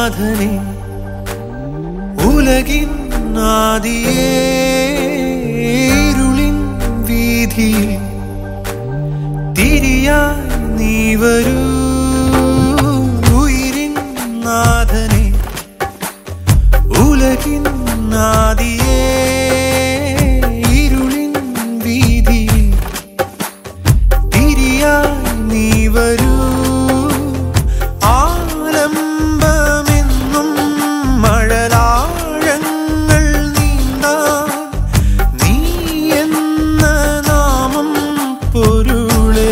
നാഥനെ ഉലകിൻ ആദിയേരുളിൻ വീതിയിൽ തിരിയായി നീ വരൂ ഉയിരിൻ നാഥനെ ഉലകിൻ ആദിയേ ഇരുളിൻ വീതിയിൽ തിരിയായി നീ വരൂ ആലംബമെന്നും മഴലാഴങ്ങൾ നീന്താൻ നീ എന്ന നാമം പൊരുളേ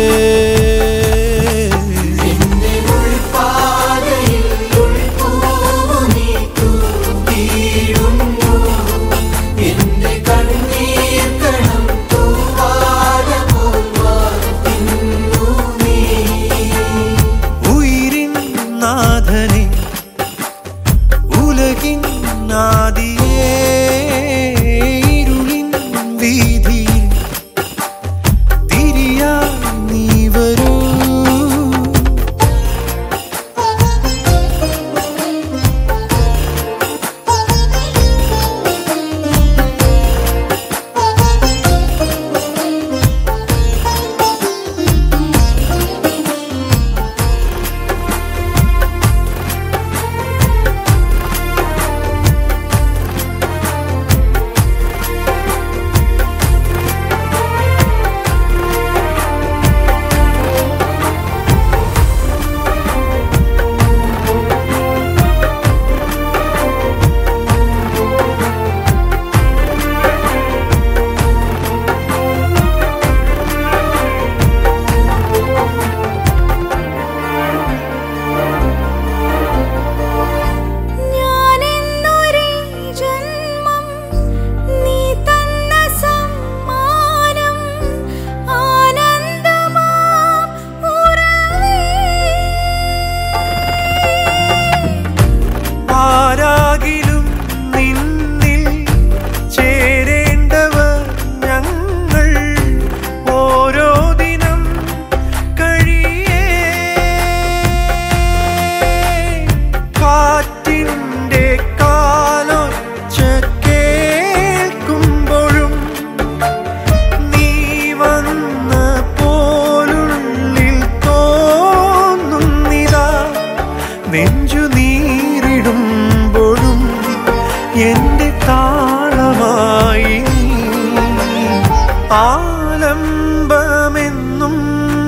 ഉയിരിൻ നാഥനെ ഉലകിൻ നാദിയേ ഇരുളിൻ വീതിയിൽ തിരിയായി നീ വരൂ ഞാനെന്നൊരേ ജന്മം നീ തന്ന സമ്മാനം ആനന്ദമാം ഉറവേ ആരാകിലും നിന്നിൽ ചേരേണ്ടവർ ഞങ്ങൾ ഓരോ ദിനം കഴിയേ കാറ്റിൻ്റെ കാലൊച്ച കേൾക്കുമ്പോഴും നീ വന്ന പോലുള്ളിൽ തോന്നുന്നിതാ നെഞ്ചു നീറിടുമ്പോഴും എന്റെ താളമായി നീ. ആലംബമെന്നും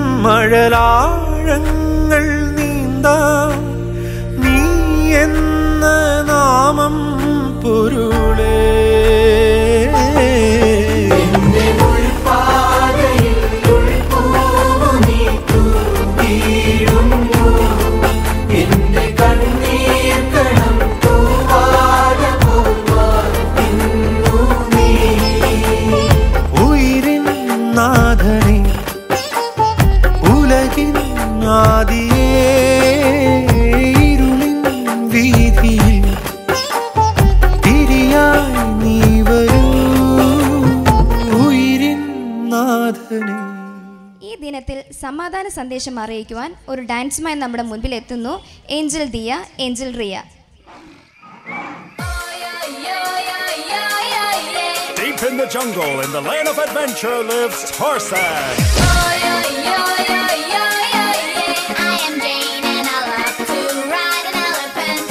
മഴലാഴങ്ങൾ നീന്താ നീ എന്ന നാമം പൊരുളേ ഉയിരിൻ നാഥനെ ഉലകിൻ ആദിയേ ഇരുളിൻ വീതിയിൽ തിരിയായി നീ വരൂ ഉയിരിൻ നാഥനെ ഈ ദിനത്തിൽ സമാധാന സന്ദേശം അറിയിക്കുവാൻ ഒരു ഡാൻസുമായി നമ്മുടെ മുൻപിൽ എത്തുന്നു Angel Diya Angel Riya Deep in the jungle, in the land of adventure, lives Tarzan. I am Jane and I love to ride an elephant.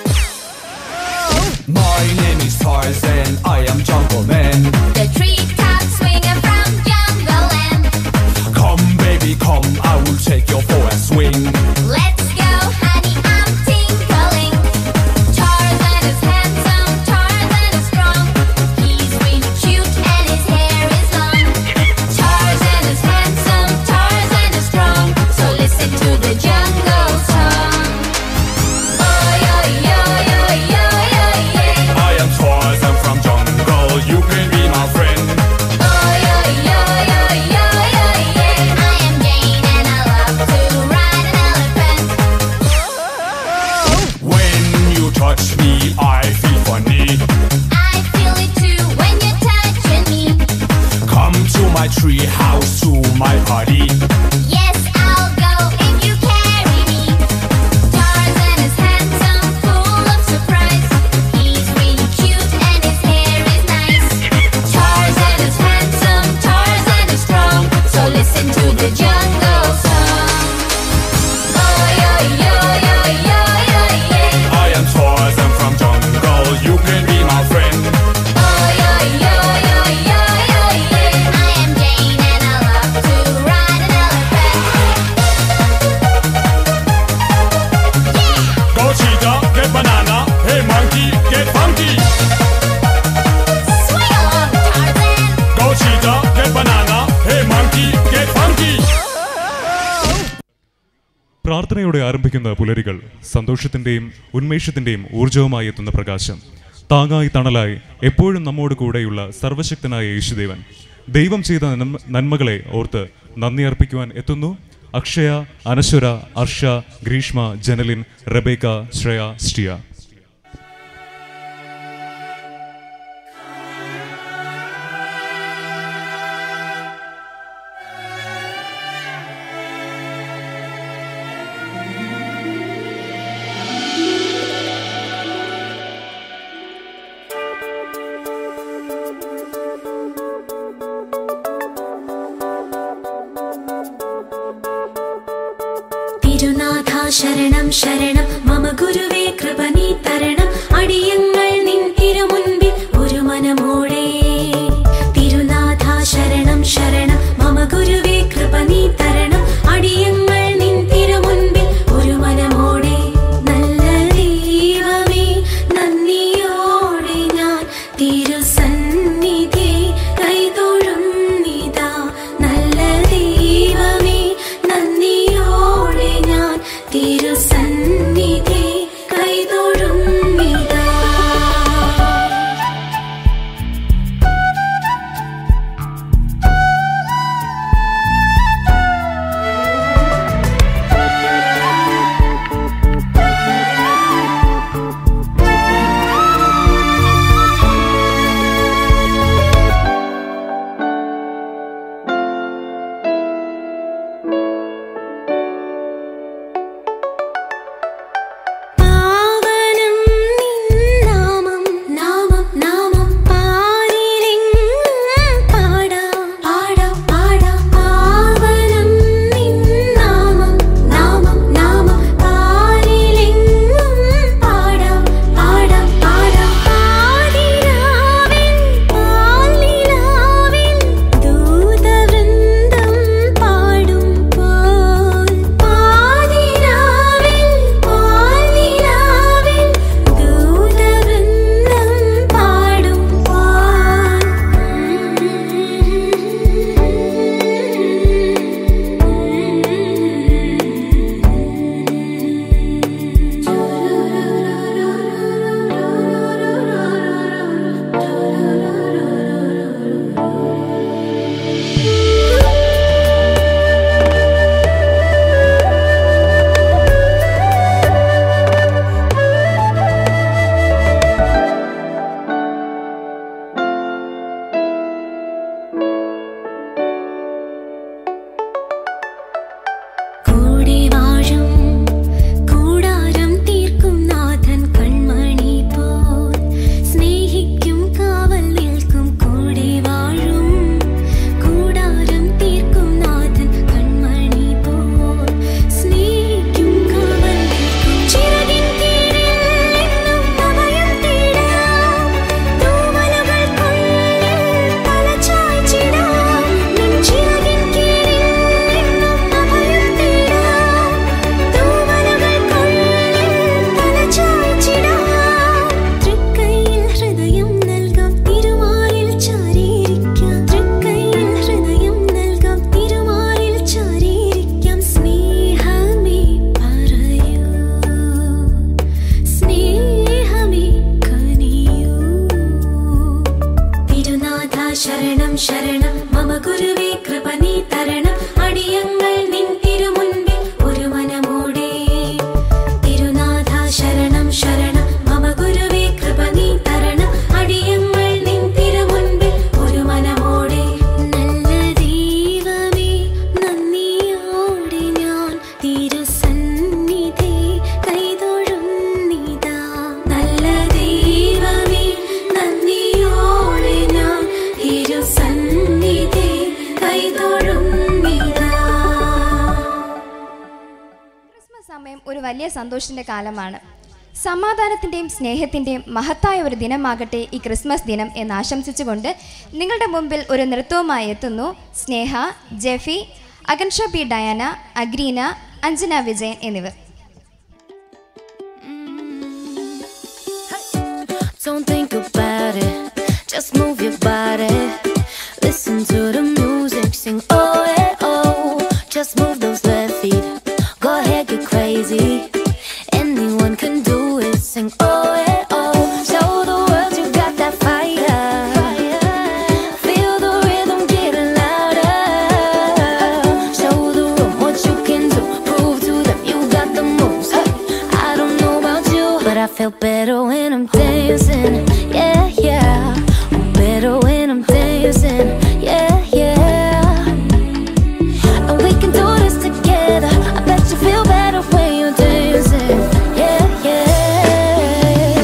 My name is Tarzan, I am Jungle Man. The treetops swinging from jungle land. Come, baby, come, I will take your for a swing. Let's go, honey, I'm tinkling. Tarzan is handsome, Tarzan is strong. He's really cute and his hair is long. Tarzan is handsome, Tarzan is പ്രാർത്ഥനയോടെ ആരംഭിക്കുന്ന പുലരികൾ സന്തോഷത്തിന്റെയും ഉന്മേഷത്തിന്റെയും ഊർജവുമായി എത്തുന്ന പ്രകാശം താങ്ങായി തണലായി എപ്പോഴും നമ്മോട് കൂടെയുള്ള സർവശക്തനായ യേശുദേവൻ ദൈവം ചെയ്ത നന്മ- നന്മകളെ ഓർത്ത് നന്ദി അർപ്പിക്കുവാൻ എത്തുന്നു അക്ഷയ അനശ്വര അർഷ ഗ്രീഷ്മ ജനലിൻ റബേക്ക ശ്രേയ സ്റ്റിയ തിരുനാഥ ശരണം ശരണം മമ ഗുരുവേ കൃപ നീ തരണം അടിയങ്ങൾ നിൻ തിരുമുൻപിൽ ഒരു മനമോടെ തിരുനാഥ ശരണം ശരണം മമ ഗുരുവേ കൃപ നീ തരണം അടിയങ്ങൾ നിൻ തിരുമുൻപിൽ ഒരു മനമോടെ നല്ല ദൈവമേ നന്ദിയോടെ ഞാൻ തിരുസന്നിധി കൈതൊഴുന്നിതാ നല്ല ദൈവമേ നന്ദിയോടെ ഞാൻ തിരുസന്നിധി കൈതൊഴുന്നിതാ പാവനം നിൻ നാമം നാമം നാമം പാരിലെങ്ങും പാടാം പാടാം പാടാം പാവനം നിൻ നാമം നാമം നാമം പാരിലെങ്ങും പാടാം പാടാം പാടാം പാതിരാവിൻ പാൽനിലാവിൻ ദൂതവൃന്ദം പാടുമ്പോൾ പാതിരാവിൻ പാൽനിലാവിൻ ദൂതവൃന്ദം കൂടി വാഴും കൂടാരം തീർക്കും നാഥൻ കൺമണി പോൽ സ്നേഹിക്കും കാവൽ നിൽക്കും കൂടി വാഴും കൂടാരം തീർക്കും നാഥൻ കൺമണി പോൽ സ്നേഹിക്കും കാവൽ നിൽക്കും ചിറകിൻ കീഴിൽ എന്നും അഭയം തേടാം തൂവലുകൾക്കുള്ളിൽ തലചായ്ച്ചിടാം നിൻ ചിറകിൻ കീഴിൽ എന്നും അഭയം തേടാം തൂവലുകൾക്കുള്ളിൽ തലചായ്ച്ചിടാം തൃക്കൈയിൽ ഹൃദയം നൽകാം തിരുമാറിൽ ചാരിയിരിക്കാം തൃക്കൈയിൽ ഹൃദയം നൽകാം തിരുമാറിൽ ചാരിയിരിക്കാം സ്നേഹമേ പറയൂ സ്നേഹമേ കനിയൂ തിരുനാഥ ശരണം ശരണം മമ ഗുരുവേ കൃപ നീ തരണം അടിയങ്ങൾ നിൻ തിരുമുൻപിൽ ഒരു മനമോടെ തിരുനാഥ ശരണം ശരണം മമ ഗുരുവേ കൃപ നീ തരണം അടിയങ്ങൾ നിൻ തിരുമുൻപിൽ ഒരു മനമോടെ നല്ല ദൈവമേ നന്ദിയോടെ ഞാൻ തിരുസന്നിധി കൈതൊഴുന്നിതാ നല്ല ദൈവമേ നന്ദിയോടെ ഞാൻ തിരുസന്നിധി കൈതൊഴുന്നിതാ ക്രിസ്മസ് സമയം ഒരു വലിയ സന്തോഷത്തിന്റെ കാലമാണ് സമാധാനത്തിന്റെയും സ്നേഹത്തിന്റെയും മഹത്തായ ഒരു ദിനമാകട്ടെ ഈ ക്രിസ്മസ് ദിനം എന്ന് ആശംസിച്ചുകൊണ്ട് നിങ്ങളുടെ മുമ്പിൽ ഒരു നൃത്തവുമായി എത്തുന്നു സ്നേഹ ജെഫി അകൻഷ പി ഡയാന അഗ്രീന അഞ്ജന വിജയൻ എന്നിവർ Don't think about it, just move your body. Listen to the music, sing oh yeah oh. Just move those left feet. Go ahead, get crazy. Anyone can do it. Sing oh eh, oh. Show the world you got that fire. Feel the rhythm getting louder. Show the room what you can do. Prove to them you got the moves. Hey, I don't know about you, but I feel better when I'm dancing. Yeah, yeah. I'm better when I'm dancing. Yeah, yeah. And we can do this together. I bet you feel better when you're dancing. Yeah, yeah.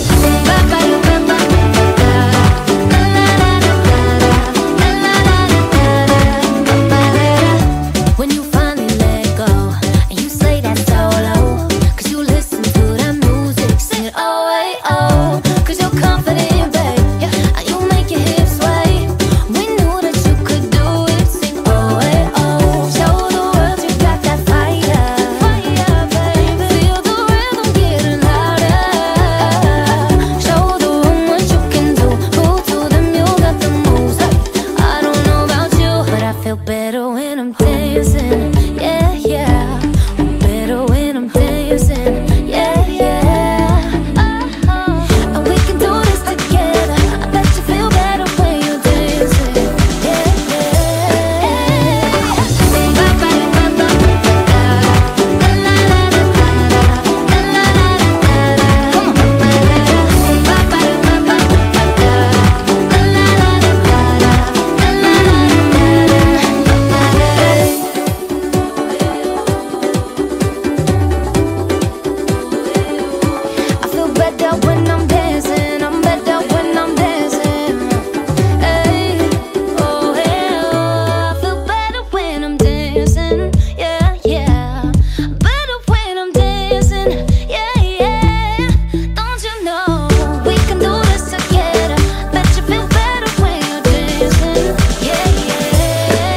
When you finally let go and you say that solo, cause you listen to that music, say oh, hey, oh, cause you're confident, babe. Yeah, you make your hips sway. We knew that you could do it, sing oh, hey, oh. Show the world you got that fire, fire, baby. Feel the rhythm getting louder. Show the room what you can do. Prove to them you got the moves. Hey, I don't know about you, but I feel better when I'm dancing. Yeah, yeah. I'm better when I'm dancing. Yeah, yeah. Oh, and we can do this together. I bet you feel better when you're dancing. Yeah, I feel better when I'm dancing. I'm better when I'm dancing. Hey, oh hey, oh. I feel better when I'm dancing. Yeah, yeah. Better when I'm dancing. Yeah, yeah. Don't you know we can do this together? Bet you feel better when you're dancing. Yeah,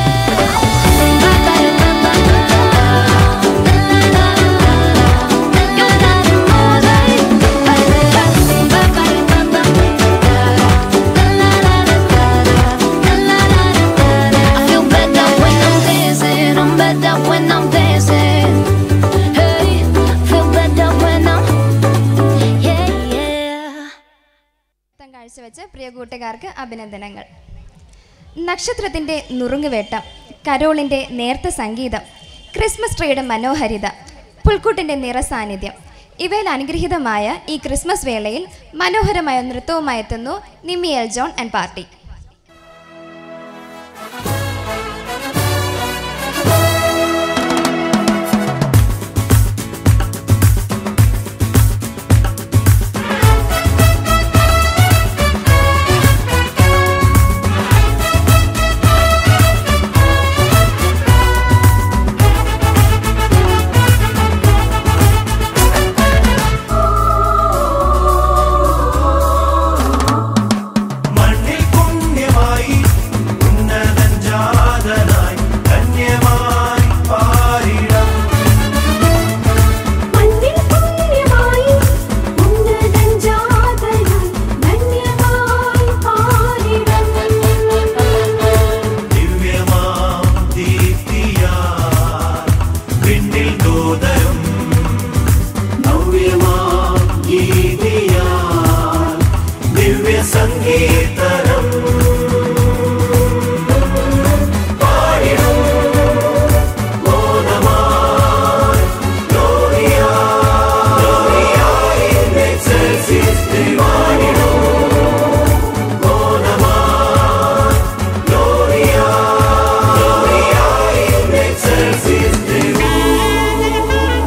I feel better when I'm dancing. I'm better when I'm dancing. Hey, feel better when I'm yeah yeah. നൃത്തം കാഴ്ചവെച്ച് പ്രിയ കൂട്ടുകാർക്ക് അഭിനന്ദനങ്ങൾ നക്ഷത്രത്തിൻ്റെ നുറുങ്ങുവേട്ടം കരോളിൻ്റെ നേർത്ത സംഗീതം Christmas ട്രീയുടെ മനോഹരിത പുൽക്കൂട്ടിൻ്റെ നിറസാന്നിധ്യം ഇവയിൽ അനുഗ്രഹീതമായ ഈ ക്രിസ്മസ് വേളയിൽ മനോഹരമായ നൃത്തവുമായി എത്തുന്നു നിമിയൽ ജോൺ ആൻഡ് പാർട്ടി മണ്ണിൽ പുണ്യമായി ഉന്നതൻ ജാതനായി ധന്യമായി പാരിടം മണ്ണിൽ പുണ്യമായി ഉന്നതൻ ജാതനായി ധന്യമായി പാരിടം ദിവ്യമാം ദീപ്തിയാൽ വിണ്ണിൽ ദൂതരും നവ്യമാം ഗീതിയാൽ ദിവ്യ സംഗീതരം പാടിടും മോദമായി ഗ്ലോറിയ ഗ്ലോറിയ ഇൻ എക്സൽസിസ് പാടിടും മോദമായി ഗ്ലോറിയ ഗ്ലോറിയ ഇൻ എക്സൽസിസ്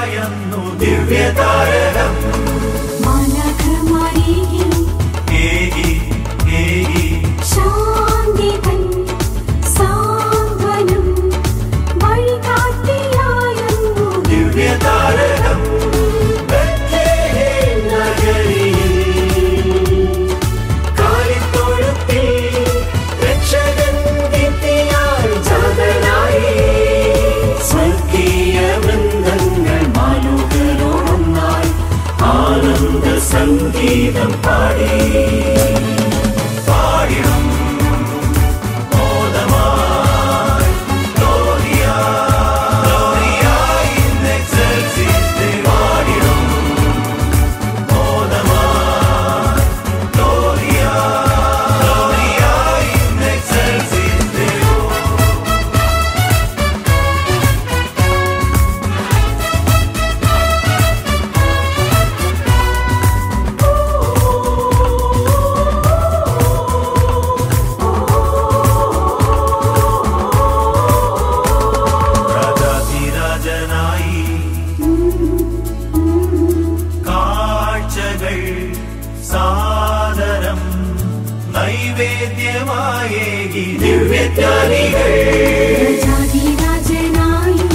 സാക്ഷിയായെന്നു ദിവ്യതാരകം മാലാഖമാരിലും ഏകി ഏകി ശാന്തി തൻ സാന്ത്വനം വഴികാട്ടിയായെന്നു ദിവ്യതാരകം ബത്ലഹേം നഗരിയിൽ കാലിത്തൊഴുത്തിൽ രക്ഷകൻ ദീപ്തിയാൽ ജാതനായി സ്വർഗീയ വൃന്ദങ്ങൾ മാലുകളോടൊന്നായി ആനന്ദ സംഗീതം പാടി പാടിടും മോദമായി Gloria, Gloria in excelsis Deo. പാടിടും മോദമായി Gloria, Gloria in excelsis Deo. രാജാതിരാജനായി കാഴ്ചകൾ സാദരം നൈവേദ്യമായേകി ദിവ്യജ്ഞാനികൾ രാജാധിരാജനായി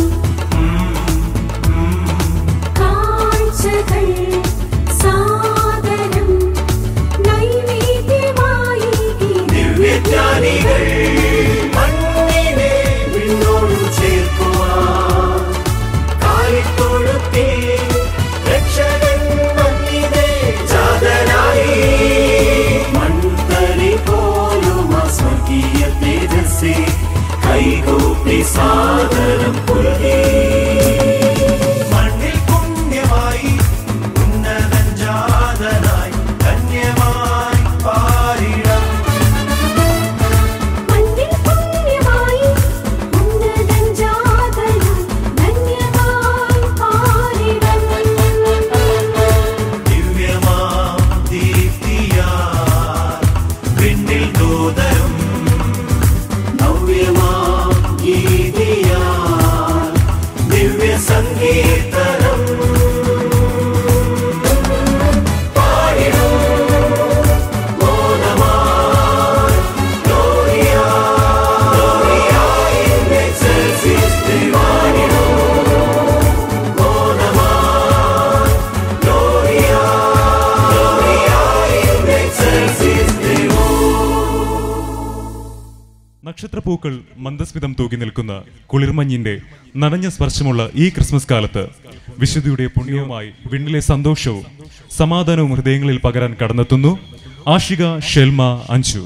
കാഴ്ചകൾ സാദരം നൈവേദ്യമായി ദിവ്യജ്ഞാനികൾ മണ്ണിനെ വിണ്ണോടു ചേർക്കുവാൻ കാലിത്തൊഴുത്തിൽ രക്ഷകൻ മണ്ണിനെ ജാതനായി മൺതരി പോലും ആ സ്വർഗീയ തേജസ്സി കൈകൂപ്പി സാദരം പുലകി മണ്ണിൽ പുണ്യമായി ഉന്നതൻ ജാതനായി ധന്യമായി പാരിടം മണ്ണിൽ പുണ്യമായി ഉന്നതൻ ജാതനായി ധന്യമായി പാരിടം ദിവ്യമാം ദീപ്തിയാൽ വിണ്ണിൽ ദൂതരും നവ്യമാം ഗീതിയാൽ ദിവ്യ സംഗീതനം പാടിടും മോദമായി Gloria, Gloria in excelsis Deo. പാടിടും മോദമായി Gloria, Gloria in excelsis Deo. നക്ഷത്രപ്പൂക്കൾ മന്ദസ്മിതം തൂക്കി നിൽക്കുന്ന കുളിർമഞ്ഞിന്റെ നനഞ്ഞ സ്പർശമുള്ള ഈ ക്രിസ്മസ് കാലത്ത് വിശുദ്ധിയുടെ പുണ്യവുമായി വിണ്ണിലെ സന്തോഷവും സമാധാനവും ഹൃദയങ്ങളിൽ പകരാൻ കടന്നെത്തുന്നു ആഷിക ഷെൽമ അഞ്ചു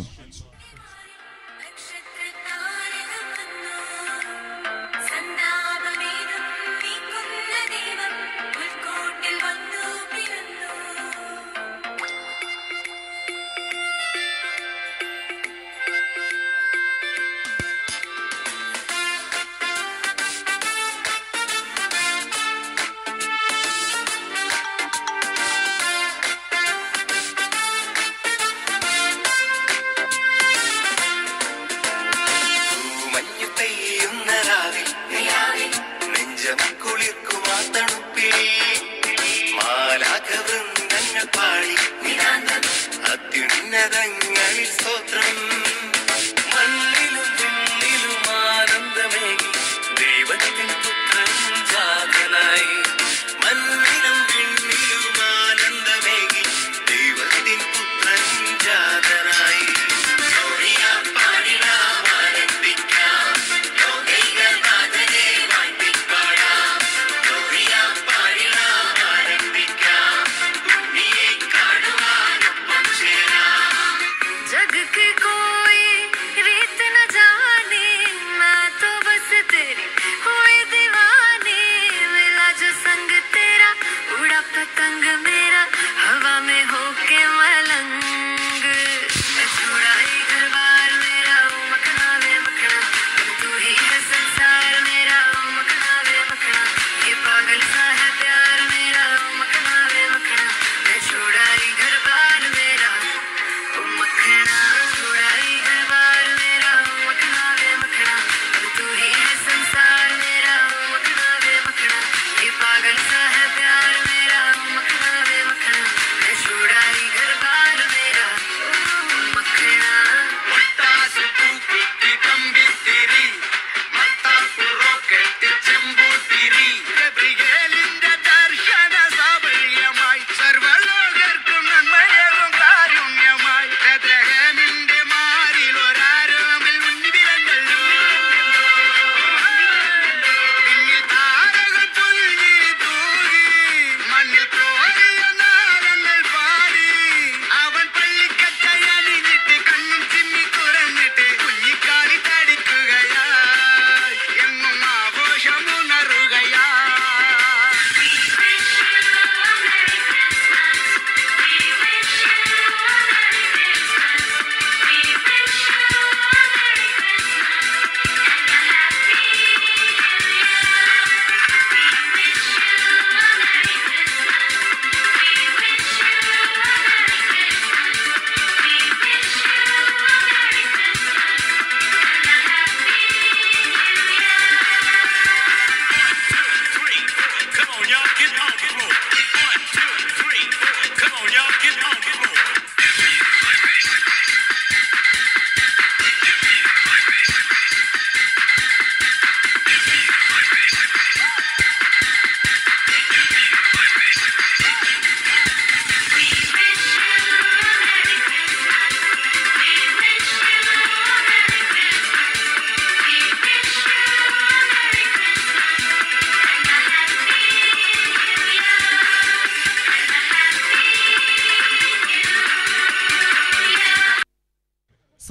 മഞ്ഞു പെയ്യുന്ന രാവിൽ നെഞ്ചം കുളിർക്കുമാ തണുപ്പിൽ മാലാക വൃന്ദങ്ങൾ പാടി അത്യുന്നതങ്ങളിൽ സ്തോത്രം മണ്ണിലും വിണ്ണിലും ആനന്ദമേകി ദൈവത്തിൻ പുത്രൻ ജാതനായി മണ്ണിലും വിണ്ണിലും ആനന്ദമേകി ദൈവത്തിൻ പുത്രൻ ജാതനായി ഗ്ലോറിയ പാടിടാം ആനന്ദിക്കാം ലോകൈകനാഥനെ വാഴ്ത്തിപ്പാടാം ഗ്ലോറിയ പാടിടാം ആനന്ദിക്കാം ഉണ്ണിയെ കാണുവാനൊപ്പം ചേരാം जग की कोई रीत न जाने मैं तो बस तेरी हुई दीवानी मिला जो संग तेरा उड़ा पतंग मेरा हवा में होके मलंग मैं छुड़ाई घर बार मेरा ओ मखना वे मखना अब तू ही है संसार मेरा ओ मखना वे मखना ये पागल सा है प्यार मेरा ओ मखना वे मखना मैं छुड़ाई घर बार मेरा ओ मखना छुड़ाई घर बार मेरा ओ मखना वे मखना अब तू ही है संसार मेरा ओ मखना वे मखना ये पागल सा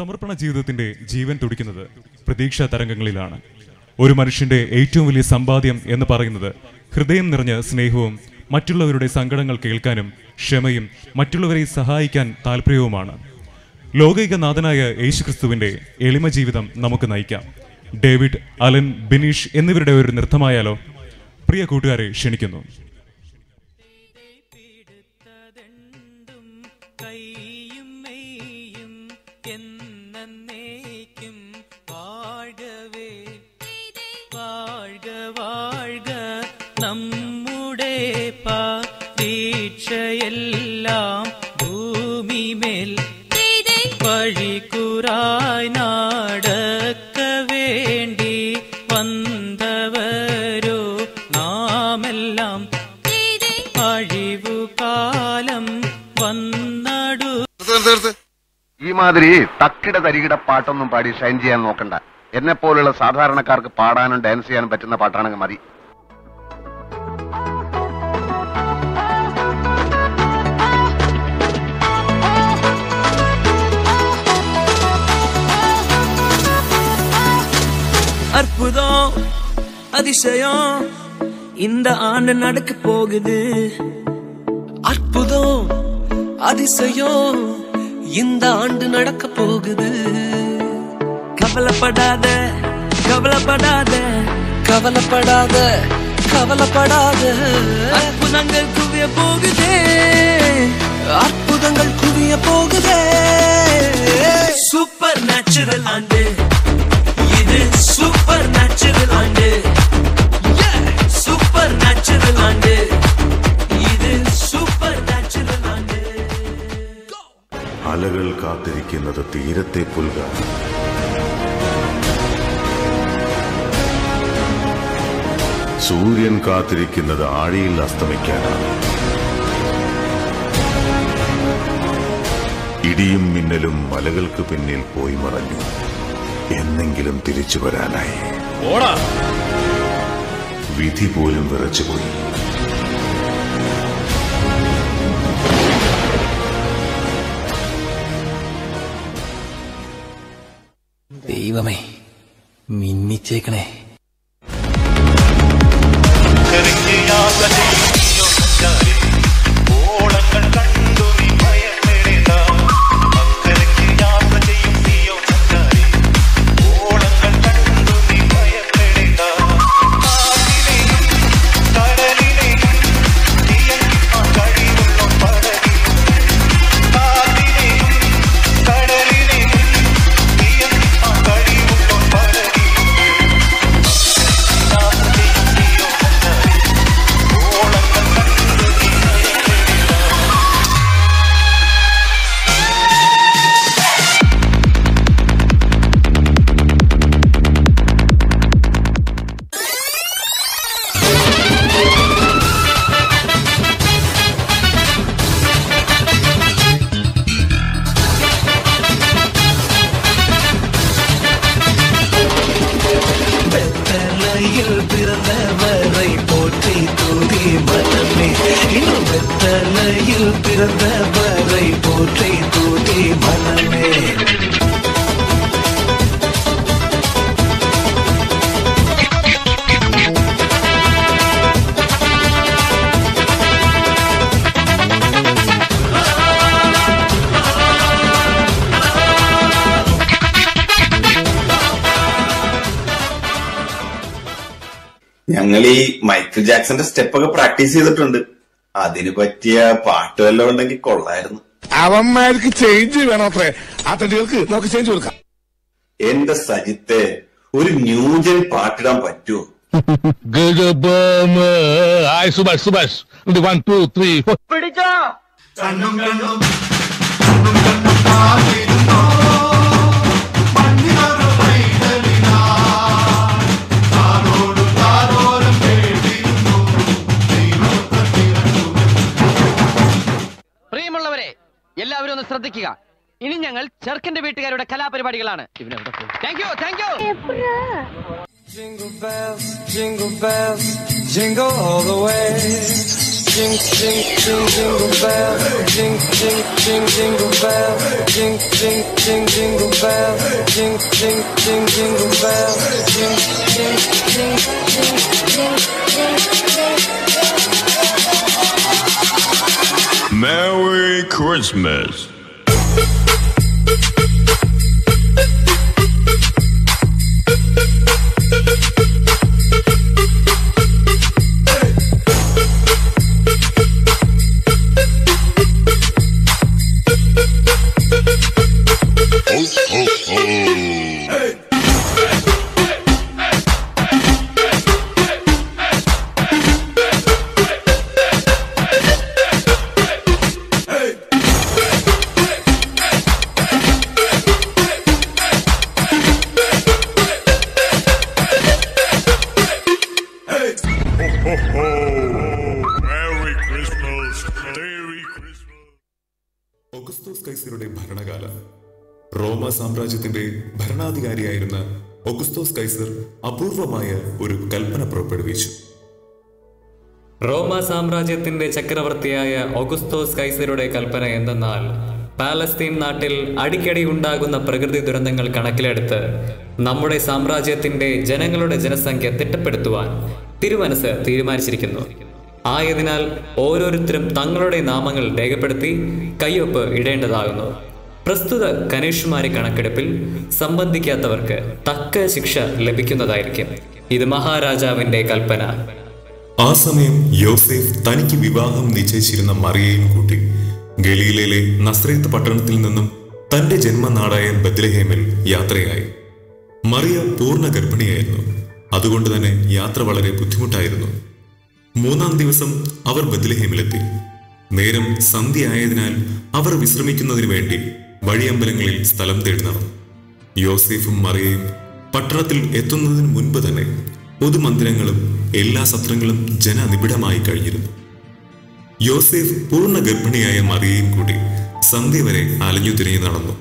സമർപ്പണ ജീവിതത്തിന്റെ ജീവൻ തുടിക്കുന്നത് പ്രതീക്ഷാ തരംഗങ്ങളിലാണ് ഒരു മനുഷ്യന്റെ ഏറ്റവും വലിയ സമ്പാദ്യം എന്ന് പറയുന്നത് ഹൃദയം നിറഞ്ഞ സ്നേഹവും മറ്റുള്ളവരുടെ സങ്കടങ്ങൾ കേൾക്കാനും ക്ഷമയും മറ്റുള്ളവരെ സഹായിക്കാൻ താല്പര്യവുമാണ് ലോകൈകനാഥനായ യേശുക്രിസ്തുവിന്റെ എളിമ ജീവിതം നമുക്ക് നയിക്കാം ഡേവിഡ് അലൻ ബിനീഷ് എന്നിവരുടെ ഒരു നൃത്തമായാലോ പ്രിയ കൂട്ടുകാരെ ക്ഷണിക്കുന്നു പിടുത്തതെണ്ടും കൈയും മെയ്യും എന്നേക്കും വാഴവേ വാഴ്ക വാഴ്ക നമ്മുടെ പരീക്ഷയെല്ലാം ഭൂമിമേൽ വഴിക്കുറായി നാടക്ക വേണ്ടി വന്നവരോ നാമെല്ലാം അഴിവുകാലം വന്നടു ഈ മാതിരി തക്കിട തരികിട പാട്ടൊന്നും പാടി ഷൈൻ ചെയ്യാൻ നോക്കണ്ട എന്നെ പോലുള്ള സാധാരണക്കാർക്ക് പാടാനും ഡാൻസ് ചെയ്യാനും പറ്റുന്ന പാട്ടാണെങ്കിൽ മതി அற்புதம் அதிசயம் இந்த ஆண்டு நடக்க போகுது அற்புதம் அதிசயம் இந்த ஆண்டு நடக்க போகுது கவலைப்படாத கவலைப்படாத கவலைப்படாத கவலைப்படாத அற்புதங்கள் குவிய போகுதே அற்புதங்கள் குவிய போகுதே சூப்பர் நேச்சுரல் ஆண்டு இது சூப்பர் நேச்சுரல் ஆண்டு சூப்பர் நேச்சுரல் ஆண்டு இது சூப்பர் நேச்சுரல் ஆண்டு അലകൾ കാത്തിരിക്കുന്നത് തീരത്തെ പുൽകാൻ സൂര്യൻ കാത്തിരിക്കുന്നത് ആഴിയിൽ അസ്തമിക്കാനാണ് ഇടിയും മിന്നലും മലകൾക്ക് പിന്നിൽ പോയി മറഞ്ഞു എന്നെങ്കിലും തിരിച്ചു വരാനായി വിധി പോലും വിറച്ചുപോയി ദൈവമേ മിന്നിച്ചേക്കണേ வெத்தலையில் பிறந்தவரை போற்றி தூதி மனமே இன்னும் வெத்தலையில் பிறந்தவரை போற்றி தூதி மனமே ഞങ്ങൾ ഈ മൈക്കിൾ ജാക്സന്റെ സ്റ്റെപ്പ് ഒക്കെ പ്രാക്ടീസ് ചെയ്തിട്ടുണ്ട് അതിന് പറ്റിയ പാട്ട് വല്ലതും ഉണ്ടെങ്കിൽ കൊള്ളായിരുന്നു അവന്മാർക്ക് ചേഞ്ച് വേണോത്രേ ആ തടികൾക്ക് നമുക്ക് ചേഞ്ച് കൊടുക്കാം എന്റെ സജിത്തെ ഒരു ന്യൂജൻ പാട്ടിടാൻ പറ്റുമോ hi Subhash Subhash one two three പിടിച്ചോ കണ്ണും കണ്ണും പ്രിയമുള്ളവരെ എല്ലാവരും ഒന്ന് ശ്രദ്ധിക്കുക ഇനി ഞങ്ങൾ ചെറുക്കന്റെ വീട്ടുകാരുടെ കലാപരിപാടികളാണ് thank you thank you Jingle bells, jingle bells, jingle all the way. Jing, jing, jing, jingle bells, jing, jing, jing jingle bell, jing jing jing jingle bell, jing jing jing jingle bell, jing jing jing jing jing jing jing. Merry Christmas. Merry Christmas. Merry ഒഗസ്തോസ് കൈസറുടെ ഭരണകാലം റോമ സാമ്രാജ്യത്തിന്റെ ഭരണാധികാരിയായിരുന്ന ഒഗസ്തോസ് Kaiser അപൂർവമായ ഒരു കൽപ്പന പുറപ്പെടുവിച്ചു റോമ സാമ്രാജ്യത്തിന്റെ ചക്രവർത്തിയായ ഓഗുസ്തോസ് കൈസരുടെ കൽപ്പന എന്തെന്നാൽ പാലസ്തീൻ നാട്ടിൽ അടിക്കടി ഉണ്ടാകുന്ന പ്രകൃതി ദുരന്തങ്ങൾ കണക്കിലെടുത്ത് നമ്മുടെ സാമ്രാജ്യത്തിന്റെ ജനങ്ങളുടെ ജനസംഖ്യ തിട്ടപ്പെടുത്തുവാൻ തിരുമനസ് തീരുമാനിച്ചിരിക്കുന്നു ആയതിനാൽ ഓരോരുത്തരും തങ്ങളുടെ നാമങ്ങൾ രേഖപ്പെടുത്തി കയ്യൊപ്പ് ഇടേണ്ടതാകുന്നു പ്രസ്തുത കനീഷുമാരി കണക്കെടുപ്പിൽ സംബന്ധിക്കാത്തവർക്ക് തക്ക ശിക്ഷ ലഭിക്കുന്നതായിരിക്കും ഇത് മഹാരാജാവിന്റെ കൽപ്പന ആ സമയം യോസേഫ് തനിക്ക് വിവാഹം നിശ്ചയിച്ചിരുന്ന മറിയയും കൂട്ടി ഗലീലയിലെ നസ്രേത്ത് പട്ടണത്തിൽ നിന്നും തന്റെ ജന്മനാടായ ബദ്ലഹേമിൽ യാത്രയായി മറിയ പൂർണ്ണ ഗർഭിണിയായിരുന്നു അതുകൊണ്ട് തന്നെ യാത്ര വളരെ ബുദ്ധിമുട്ടായിരുന്നു മൂന്നാം ദിവസം അവർ ബദ്ലഹേമിലെത്തി നേരം സന്ധ്യയായതിനാൽ അവർ വിശ്രമിക്കുന്നതിനു വേണ്ടി വഴിയമ്പലങ്ങളിൽ സ്ഥലം തേടി നടന്നു യോസേഫും മറിയയും പട്ടണത്തിൽ എത്തുന്നതിന് മുൻപ് തന്നെ പൊതുമന്ദിരങ്ങളും എല്ലാ സത്രങ്ങളും ജനനിബിഡമായി കഴിഞ്ഞിരുന്നു യോസേഫ് പൂർണ്ണ ഗർഭിണിയായ മറിയയും കൂടി സന്ധ്യ വരെ അലഞ്ഞു തിരിഞ്ഞു നടന്നു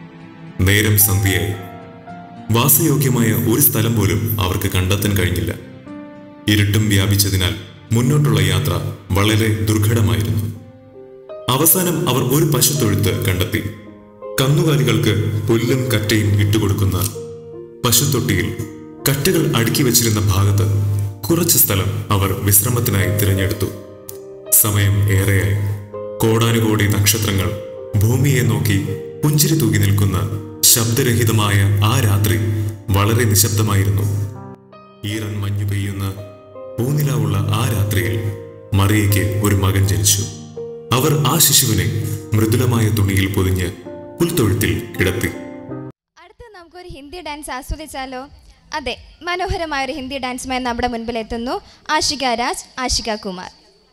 നേരം സന്ധ്യയായി വാസയോഗ്യമായ ഒരു സ്ഥലം പോലും അവർക്ക് കണ്ടെത്താൻ കഴിഞ്ഞില്ല ഇരുട്ടും വ്യാപിച്ചതിനാൽ മുന്നോട്ടുള്ള യാത്ര വളരെ ദുർഘടമായിരുന്നു അവസാനം അവർ ഒരു പശുത്തൊഴുത്ത് കണ്ടെത്തി കന്നുകാലികൾക്ക് പുല്ലും കറ്റയും ഇട്ടുകൊടുക്കുന്ന പശുത്തൊട്ടിയിൽ കറ്റകൾ അടുക്കി വെച്ചിരുന്ന ഭാഗത്ത് കുറച്ച് സ്ഥലം അവർ വിശ്രമത്തിനായി തിരഞ്ഞെടുത്തു സമയം ഏറെയായി കോടാനുകോടി നക്ഷത്രങ്ങൾ ഭൂമിയെ നോക്കി പുഞ്ചിരി തൂക്കി നിൽക്കുന്ന ശബ്ദരഹിതമായ ആ രാത്രി വളരെ നിശബ്ദമായിരുന്നു ഈറൻ മഞ്ഞു പെയ്യുന്ന പൂനിലാവുള്ള ആ രാത്രിയിൽ മറിയയ്ക്ക് ഒരു മകൻ ജനിച്ചു അവർ ആ ശിശുവിനെ മൃദുലമായ തുണിയിൽ പൊതിഞ്ഞ് പുൽത്തൊഴുത്തിൽ കിടത്തി അടുത്ത നമുക്കൊരു ഹിന്ദി ഡാൻസ് ആസ്വദിച്ചാലോ അതെ മനോഹരമായ ഒരു ഹിന്ദി ഡാൻസുമായി നമ്മുടെ മുൻപിൽ എത്തുന്നു ആഷിക രാജ് ആഷിക കുമാർ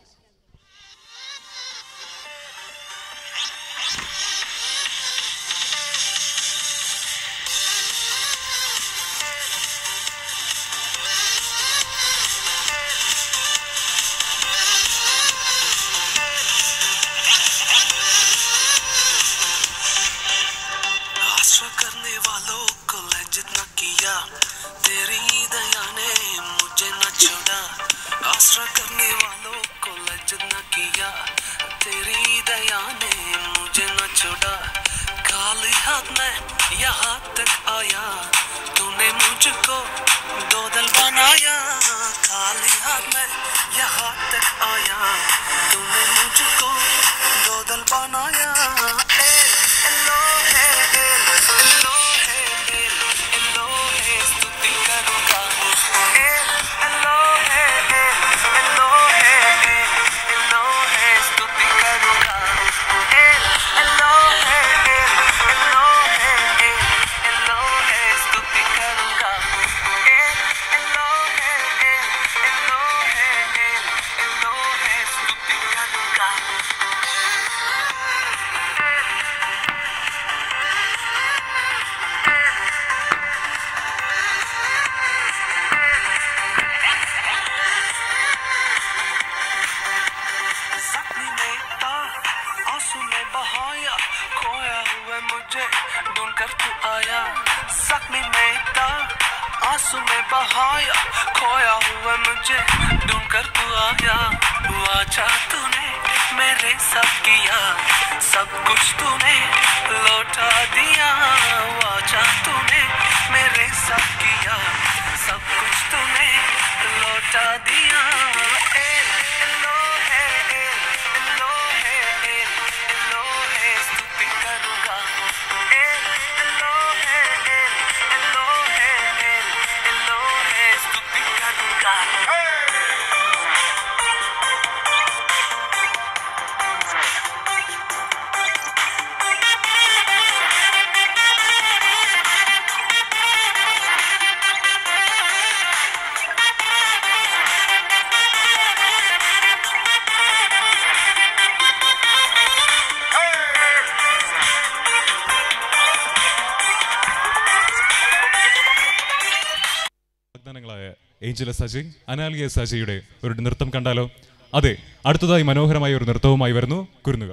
आश्रय करने वालों को लज्जित न किया तेरी दया ने मुझे न छोड़ा आश्रय करने वालों को लज्जित न किया तेरी दया ने मुझे न छोड़ा खाली हाथ में यहाँ तक आया तूने मुझको दो दल बनाया खाली हाथ में यहाँ तक आया तूने मुझको दो दल बनाया एल, एलो है एल, एलो है एल, एलो है स्तुति करूँगा एल, एलो है एल, एलो है एल, एलो है स्तुति करूँगा एल, एलो है एल, एलो है एल, एलो है स्तुति करूँगा एल, एलो है एल, एलो है एल, एलो है स्तुति करूँगा जख्मी में था आंसू में बहाया खोया हुआ मुझे ढूंढ कर तू आया जख्मी में था आंसू में बहाया खोया हुआ मुझे ढूंढ कर तू आया वाचा तूने मेरे साथ किया सब कुछ तूने लौटा दिया वाचा तूने मेरे साथ किया सब कुछ तूने लौटा दिया एल लो है एल लो है एल लो है स्तुति करूंगा एल लो है एल लो है एल लो है स्तुति करूंगा വാഗ്ദാനങ്ങളായ ഏഞ്ചല സജി അനാലിയ സജിയുടെ ഒരു നൃത്തം കണ്ടാലോ അതെ അടുത്തതായി മനോഹരമായ ഒരു നൃത്തവുമായി വരുന്നു കുരുന്നുകൾ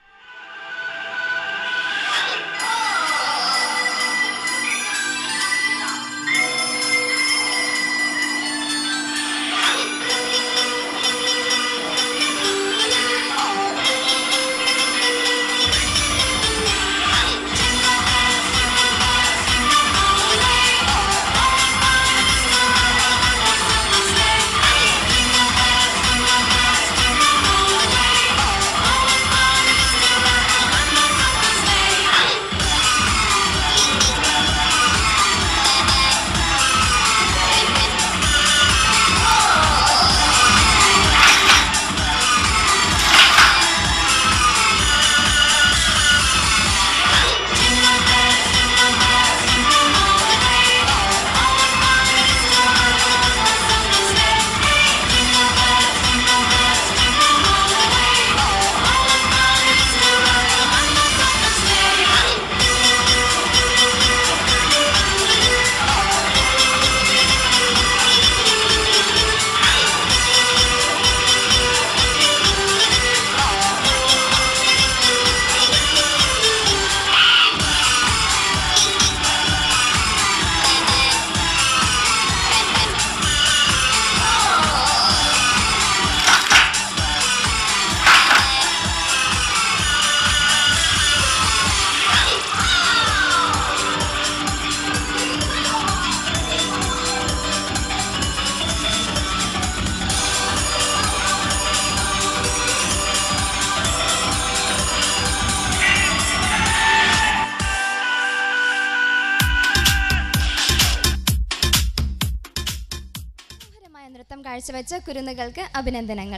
മനോഹരമായ നൃത്തം കാഴ്ചവെച്ച കുരുന്നുകൾക്ക് അഭിനന്ദനങ്ങൾ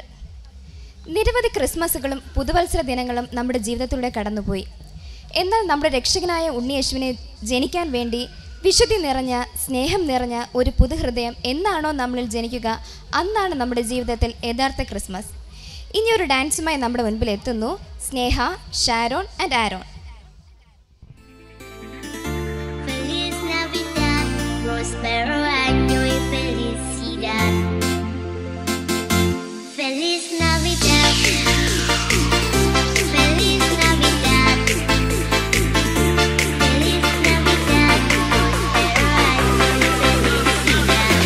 നിരവധി ക്രിസ്മസുകളും പുതുവത്സര ദിനങ്ങളും നമ്മുടെ ജീവിതത്തിലൂടെ കടന്നുപോയി എന്നാൽ നമ്മുടെ രക്ഷകനായ ഉണ്ണിയേശുവിനെ ജനിക്കാൻ വേണ്ടി വിശുദ്ധി നിറഞ്ഞ സ്നേഹം നിറഞ്ഞ ഒരു പുതുഹൃദയം എന്നാണോ നമ്മളിൽ ജനിക്കുക അന്നാണ് നമ്മുടെ ജീവിതത്തിൽ യഥാർത്ഥ ക്രിസ്മസ് ഇനി ഒരു ഡാൻസുമായി നമ്മുടെ മുൻപിൽ എത്തുന്നു Sneha Sharon and Aaron Feliz Navidad, próspero año y felicidad. Feliz Navidad. Feliz Navidad. Feliz Navidad, próspero año y felicidad.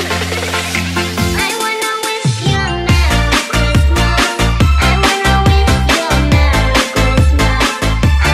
I wanna wish you a Merry Christmas. I wanna wish you a Merry Christmas. I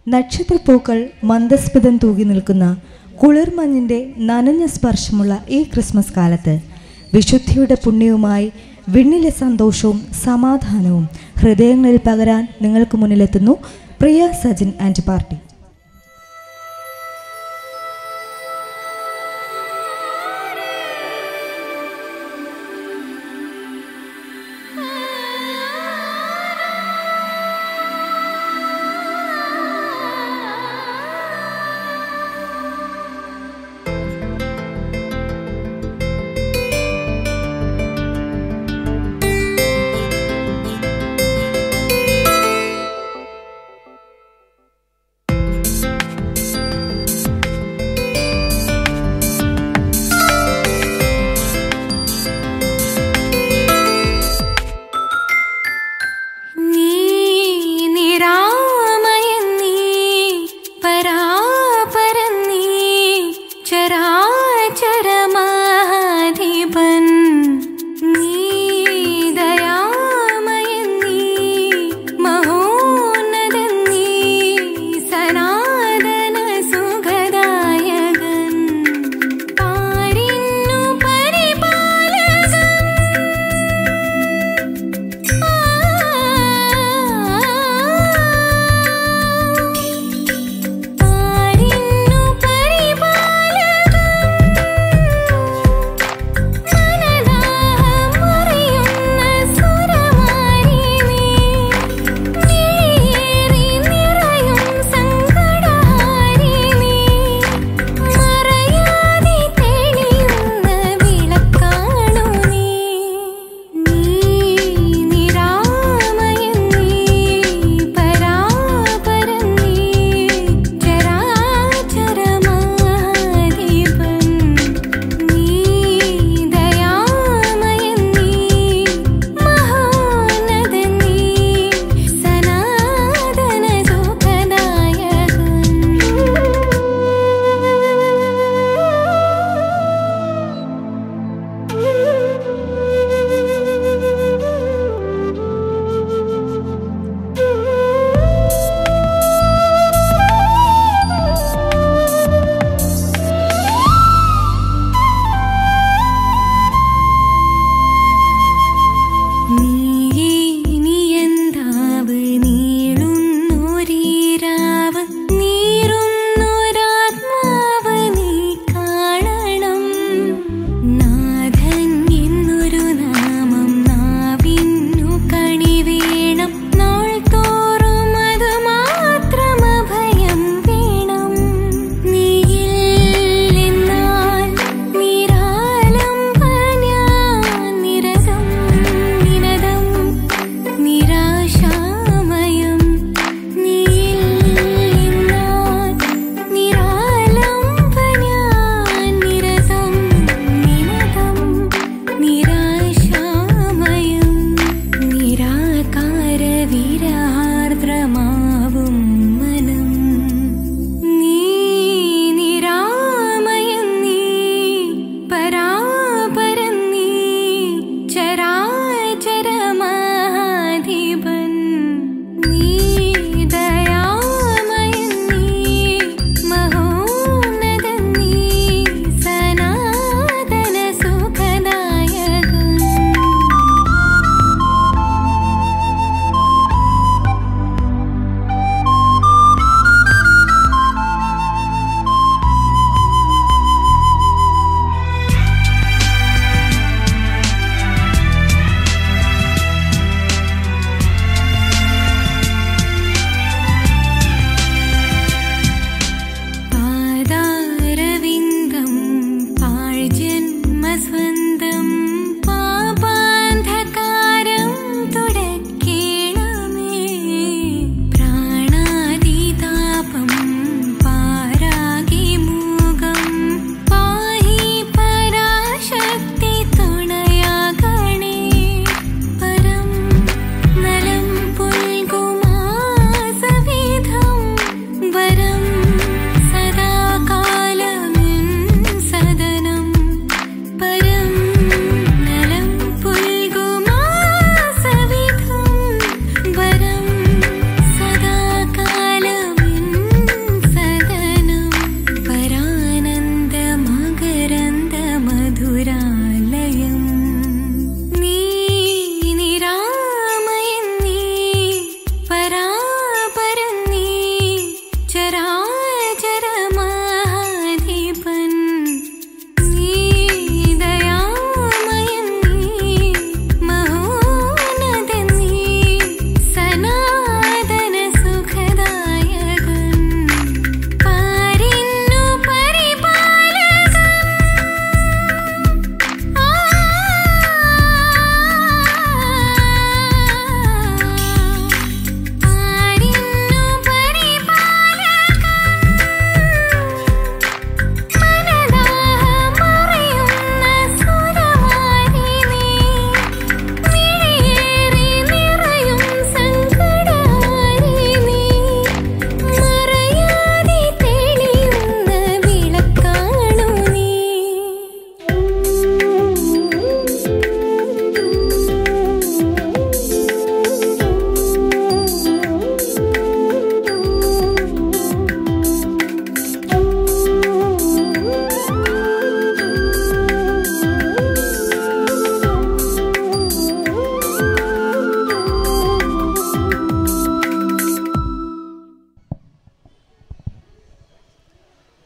നക്ഷത്രപ്പൂക്കൾ മന്ദസ്മിതം തൂകി നിൽക്കുന്ന കുളിർമഞ്ഞിൻ്റെ നനഞ്ഞ സ്പർശമുള്ള ഈ Christmas കാലത്ത് വിശുദ്ധിയുടെ പുണ്യവുമായി വിണ്ണിലെ സന്തോഷവും സമാധാനവും ഹൃദയങ്ങളിൽ പകരാൻ നിങ്ങൾക്ക് മുന്നിലെത്തുന്നു പ്രിയ സജിൻ ആൻഡ് പാർട്ടി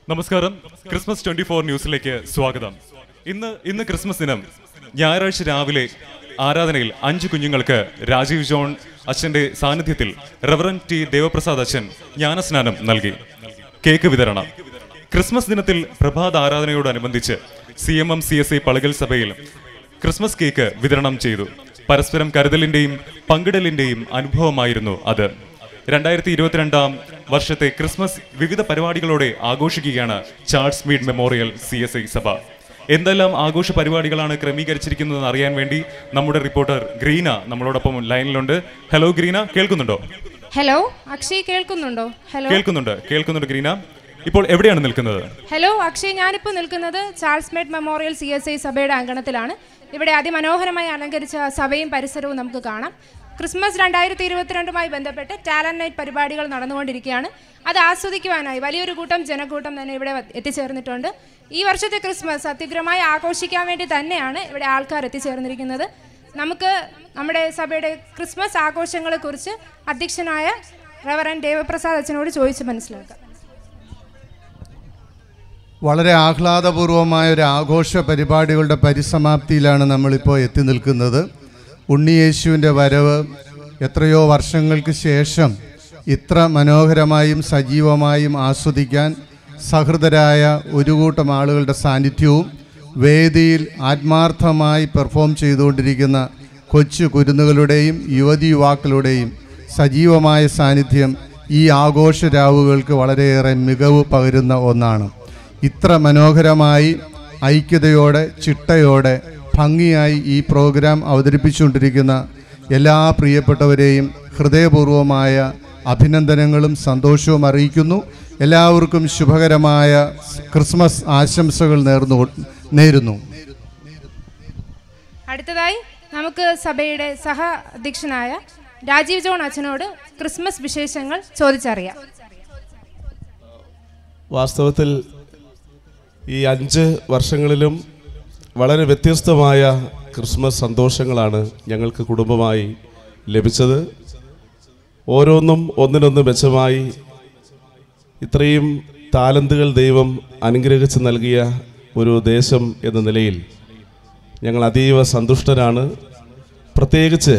നമസ്കാരം ക്രിസ്മസ് ട്വന്റി ഫോർ ന്യൂസിലേക്ക് സ്വാഗതം ഇന്ന് ഇന്ന് ക്രിസ്മസ് ദിനം ഞായറാഴ്ച രാവിലെ ആരാധനയിൽ അഞ്ച് കുഞ്ഞുങ്ങൾക്ക് രാജീവ് ജോൺ അച്ഛന്റെ സാന്നിധ്യത്തിൽ റവറൻ ടി ദേവപ്രസാദ് അച്ഛൻ ജ്ഞാനസ്നാനം നൽകി കേക്ക് വിതരണം ക്രിസ്മസ് ദിനത്തിൽ പ്രഭാത ആരാധനയോടനുബന്ധിച്ച് C M M C S I Palakal സഭയിൽ ക്രിസ്മസ് കേക്ക് വിതരണം ചെയ്തു പരസ്പരം കരുതലിന്റെയും പങ്കിടലിന്റെയും അനുഭവമായിരുന്നു അത് രണ്ടായിരത്തി ഇരുപത്തിരണ്ടാം വർഷത്തെ ക്രിസ്മസ് വിവിധ പരിപാടികളോടെ ആഘോഷിക്കുകയാണ് Charles Mead memorial C S I സഭ എന്തെല്ലാം ആഘോഷ പരിപാടികളാണ് ക്രമീകരിച്ചിരിക്കുന്നതെന്ന് അറിയാൻ വേണ്ടി നമ്മുടെ റിപ്പോർട്ടർ ഗ്രീന നമ്മളോടൊപ്പം ലൈനിലുണ്ട് ഹലോ ഗ്രീന കേൾക്കുന്നുണ്ടോ ഹലോ അക്ഷയ് കേൾക്കുന്നുണ്ടോ ഹലോ കേൾക്കുന്നുണ്ട് കേൾക്കുന്നുണ്ട് ഗ്രീന ഇപ്പോൾ എവിടെയാണ് നിൽക്കുന്നത് ഹലോ അക്ഷയ് ഞാനിപ്പോൾ നിൽക്കുന്നത് Charles Mead memorial C S I സഭയുടെ അങ്കണത്തിലാണ് ഇവിടെ അതിമനോഹരമായി അലങ്കരിച്ച സഭയും പരിസരവും നമുക്ക് കാണാം ക്രിസ്മസ് രണ്ടായിരത്തി ഇരുപത്തിരണ്ടുമായി ബന്ധപ്പെട്ട് ടാലന്റ് നൈറ്റ് പരിപാടികൾ നടന്നുകൊണ്ടിരിക്കുകയാണ് അത് ആസ്വദിക്കുവാനായി വലിയൊരു കൂട്ടം ജനക്കൂട്ടം തന്നെ ഇവിടെ വ- എത്തിച്ചേർന്നിട്ടുണ്ട് ഈ വർഷത്തെ ക്രിസ്മസ് അത്യുഗ്രമായി ആഘോഷിക്കാൻ വേണ്ടി തന്നെയാണ് ഇവിടെ ആൾക്കാർ എത്തിച്ചേർന്നിരിക്കുന്നത് നമുക്ക് നമ്മുടെ സഭയുടെ ക്രിസ്മസ് ആഘോഷങ്ങളെക്കുറിച്ച് അധ്യക്ഷനായ റവറൻ ദേവപ്രസാദ് അച്ഛനോട് ചോദിച്ച് മനസ്സിലാക്കാം വളരെ ആഹ്ലാദപൂർവമായ ഒരു ആഘോഷ പരിപാടികളുടെ പരിസമാപ്തിയിലാണ് നമ്മളിപ്പോൾ എത്തി നിൽക്കുന്നത് ഉണ്ണിയേശുവിൻ്റെ വരവ് എത്രയോ വർഷങ്ങൾക്ക് ശേഷം ഇത്ര മനോഹരമായും സജീവമായും ആസ്വദിക്കാൻ സഹൃദരായ ഒരു കൂട്ടം ആളുകളുടെ സാന്നിധ്യവും വേദിയിൽ ആത്മാർത്ഥമായി പെർഫോം ചെയ്തുകൊണ്ടിരിക്കുന്ന കൊച്ചു കുരുന്നുകളുടെയും യുവതി യുവാക്കളുടെയും സജീവമായ സാന്നിധ്യം ഈ ആഘോഷ രാവുകൾക്ക് വളരെയേറെ മികവ് പകരുന്ന ഒന്നാണ് ഇത്ര മനോഹരമായി ഐക്യതയോടെ ചിട്ടയോടെ ഭംഗിയായി ഈ പ്രോഗ്രാം അവതരിപ്പിച്ചുകൊണ്ടിരിക്കുന്ന എല്ലാ പ്രിയപ്പെട്ടവരെയും ഹൃദയപൂർവമായ അഭിനന്ദനങ്ങളും സന്തോഷവും അറിയിക്കുന്നു എല്ലാവർക്കും ശുഭകരമായ ക്രിസ്മസ് ആശംസകൾ നേർന്നു നേരുന്നു അടുത്തതായി നമുക്ക് സഭയുടെ സഹ അധ്യക്ഷനായ രാജീവ് ജോൺ അച്ഛനോട് ക്രിസ്മസ് വിശേഷങ്ങൾ ചോദിച്ചറിയാം വാസ്തവത്തിൽ ഈ അഞ്ച് വർഷങ്ങളിലും വളരെ വ്യത്യസ്തമായ ക്രിസ്മസ് സന്തോഷങ്ങളാണ് ഞങ്ങൾക്ക് കുടുംബമായി ലഭിച്ചത് ഓരോന്നും ഒന്നിനൊന്ന് മെച്ചമായി ഇത്രയും താലന്തുകൾ ദൈവം അനുഗ്രഹിച്ച് നൽകിയ ഒരു ദേശം എന്ന നിലയിൽ ഞങ്ങൾ അതീവ സന്തുഷ്ടരാണ് പ്രത്യേകിച്ച്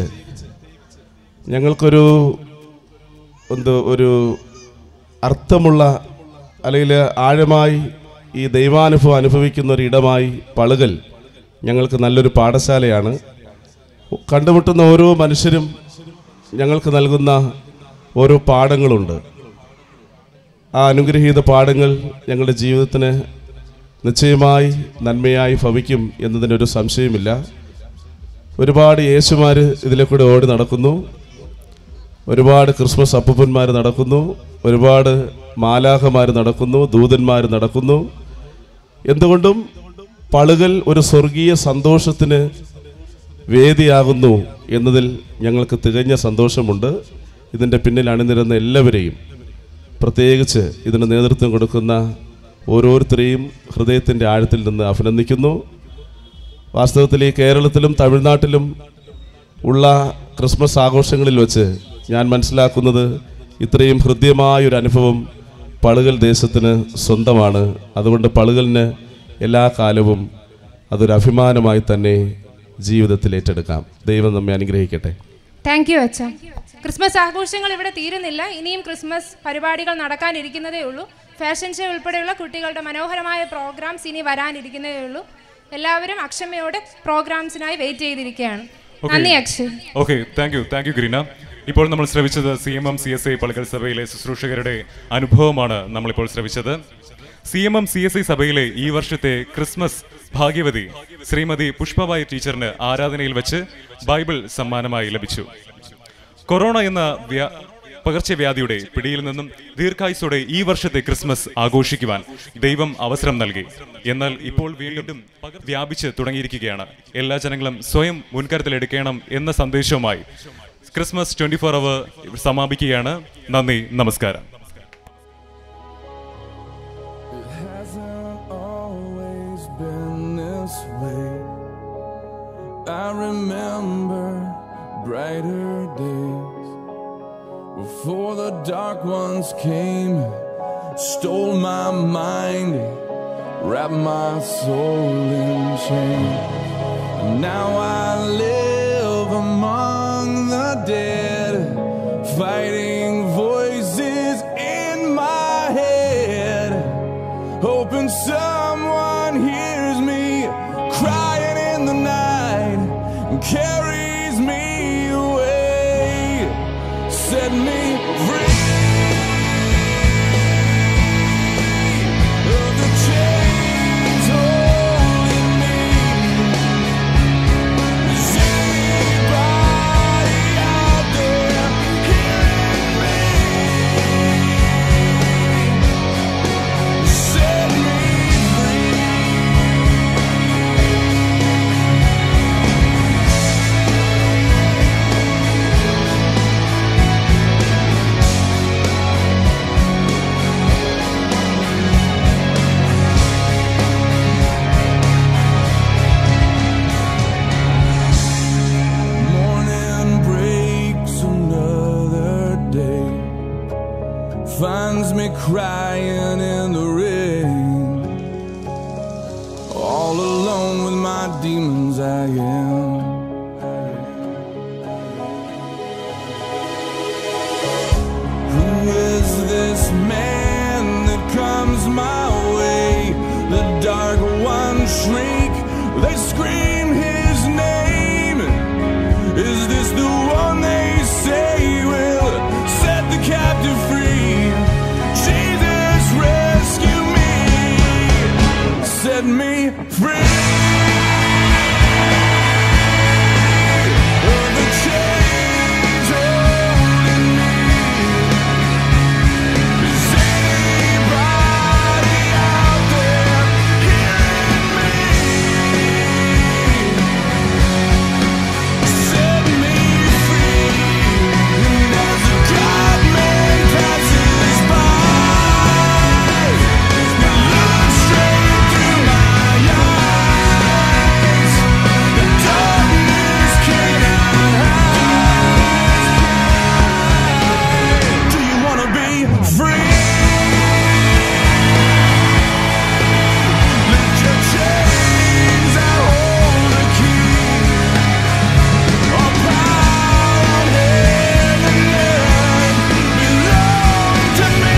ഞങ്ങൾക്കൊരു എന്ത് ഒരു അർത്ഥമുള്ള അല്ലെങ്കിൽ ആഴമായി ഈ ദൈവാനുഭവം അനുഭവിക്കുന്ന ഒരു ഇടമായി പളുകൽ ഞങ്ങൾക്ക് നല്ലൊരു പാഠശാലയാണ് കണ്ടുമുട്ടുന്ന ഓരോ മനുഷ്യരും ഞങ്ങൾക്ക് നൽകുന്ന ഓരോ പാഠങ്ങളുണ്ട് ആ അനുഗ്രഹീത പാഠങ്ങൾ ഞങ്ങളുടെ ജീവിതത്തിന് നിശ്ചയമായി നന്മയായി ഭവിക്കും എന്നതിനൊരു സംശയമില്ല ഒരുപാട് യേശുമാർ ഇതിലെ കൂടെ ഓടി നടക്കുന്നു ഒരുപാട് ക്രിസ്മസ് അപ്പൂപ്പന്മാർ നടക്കുന്നു ഒരുപാട് മാലാഹമാർ നടക്കുന്നു ദൂതന്മാർ നടക്കുന്നു എന്തുകൊണ്ടും പളുകൽ ഒരു സ്വർഗീയ സന്തോഷത്തിന് വേദിയാകുന്നു എന്നതിൽ ഞങ്ങൾക്ക് തികഞ്ഞ സന്തോഷമുണ്ട് ഇതിൻ്റെ പിന്നിൽ അണിനിരുന്ന എല്ലാവരെയും പ്രത്യേകിച്ച് ഇതിന് നേതൃത്വം കൊടുക്കുന്ന ഓരോരുത്തരെയും ഹൃദയത്തിൻ്റെ ആഴത്തിൽ നിന്ന് അഭിനന്ദിക്കുന്നു വാസ്തവത്തിൽ ഈ കേരളത്തിലും തമിഴ്നാട്ടിലും ഉള്ള ക്രിസ്മസ് ആഘോഷങ്ങളിൽ വെച്ച് ഞാൻ മനസ്സിലാക്കുന്നത് ഇത്രയും ഹൃദ്യമായ ഒരു അനുഭവം പളുകൽ ദേശത്തിന് സ്വന്തമാണ് അതുകൊണ്ട് പളുകലിന് എല്ലാ കാലവും അതൊരു അഭിമാനമായി തന്നെ ജീവിതത്തിൽ ഏറ്റെടുക്കാം ദൈവം നമ്മെ അനുഗ്രഹിക്കട്ടെ താങ്ക് യു അച്ഛ ക്രിസ്മസ് ആഘോഷങ്ങൾ ഇവിടെ തീരുന്നില്ല ഇനിയും ക്രിസ്മസ് പരിപാടികൾ നടക്കാനിരിക്കുന്നതേ ഉള്ളൂ ഫാഷൻ ഷോ ഉൾപ്പെടെയുള്ള കുട്ടികളുടെ മനോഹരമായ പ്രോഗ്രാംസ് ഇനി വരാനിരിക്കുന്നതേ ഉള്ളൂ എല്ലാവരും അക്ഷമയോടെ പ്രോഗ്രാംസിനായി വെയിറ്റ് ചെയ്തിരിക്കുകയാണ് നന്ദി Akshay okay thank you thank you Greena ഇപ്പോൾ നമ്മൾ ശ്രവിച്ചത് C M M C S I Palakal സഭയിലെ ശുശ്രൂഷകരുടെ അനുഭവമാണ് നമ്മളിപ്പോൾ ശ്രവിച്ചത് C M M C S I സഭയിലെ ഈ വർഷത്തെ ക്രിസ്മസ് ഭാഗ്യവതി ശ്രീമതി പുഷ്പബായി ടീച്ചറിന് ആരാധനയിൽ വെച്ച് ബൈബിൾ സമ്മാനമായി ലഭിച്ചു കൊറോണ എന്ന വ്യാ പകർച്ചവ്യാധിയുടെ പിടിയിൽ നിന്നും ദീർഘായുസോടെ ഈ വർഷത്തെ ക്രിസ്മസ് ആഘോഷിക്കുവാൻ ദൈവം അവസരം നൽകി എന്നാൽ ഇപ്പോൾ വീണ്ടും വ്യാപിച്ച് തുടങ്ങിയിരിക്കുകയാണ് എല്ലാ ജനങ്ങളും സ്വയം മുൻകരുതലെടുക്കണം എന്ന സന്ദേശവുമായി ക്രിസ്മസ് ട്വന്റി ഫോർ അവർ സമാപിക്കുകയാണ് നന്ദി നമസ്കാരം always been this way. I remember brighter days before the dark ones came stole my mind, wrapped my soul in chains. Now I live among the dead, fighting voices in my head, hoping someone hears me crying in the night and carries me away, set me free. of the chains holding me. Is anybody out there hearing me? Set me Morning breaks another day, finds me crying in the rain. All alone with my demons, I am. Who is this man that comes my way? The dark ones shriek, they scream his name. Is this the one they say will set the captive free? Jesus, rescue me, set me free. of the chains holding me. Is anybody out there hearing me? Set me free, and as the God man passes by, look straight through my eyes. The darkness cannot hide. Do you wanna be free? Lift your chains, I hold the key. All power in heaven and earth belong to me.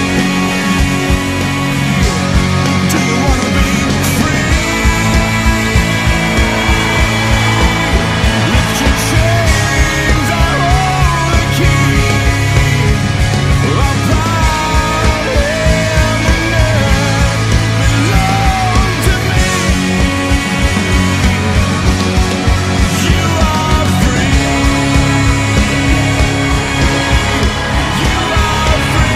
Do you wanna be free? Lift your chains, I hold the key. All power in heaven and earth belong to me. You are free. You are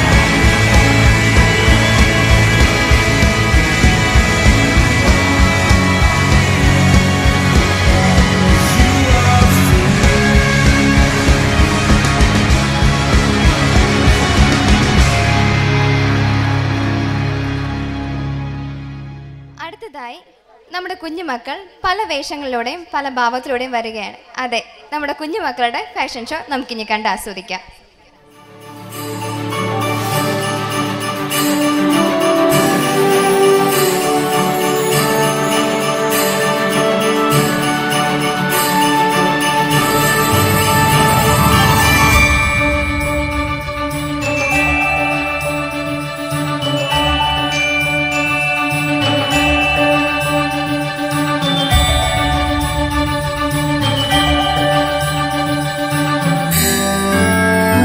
അടുത്തതായി നമ്മുടെ കുഞ്ഞുമക്കൾ പല വേഷങ്ങളിലൂടെയും പല ഭാവത്തിലൂടെയും വരികയാണ് അതെ നമ്മുടെ കുഞ്ഞുമക്കളുടെ fashion show നമുക്കിനി കണ്ട് ആസ്വദിക്കാം free.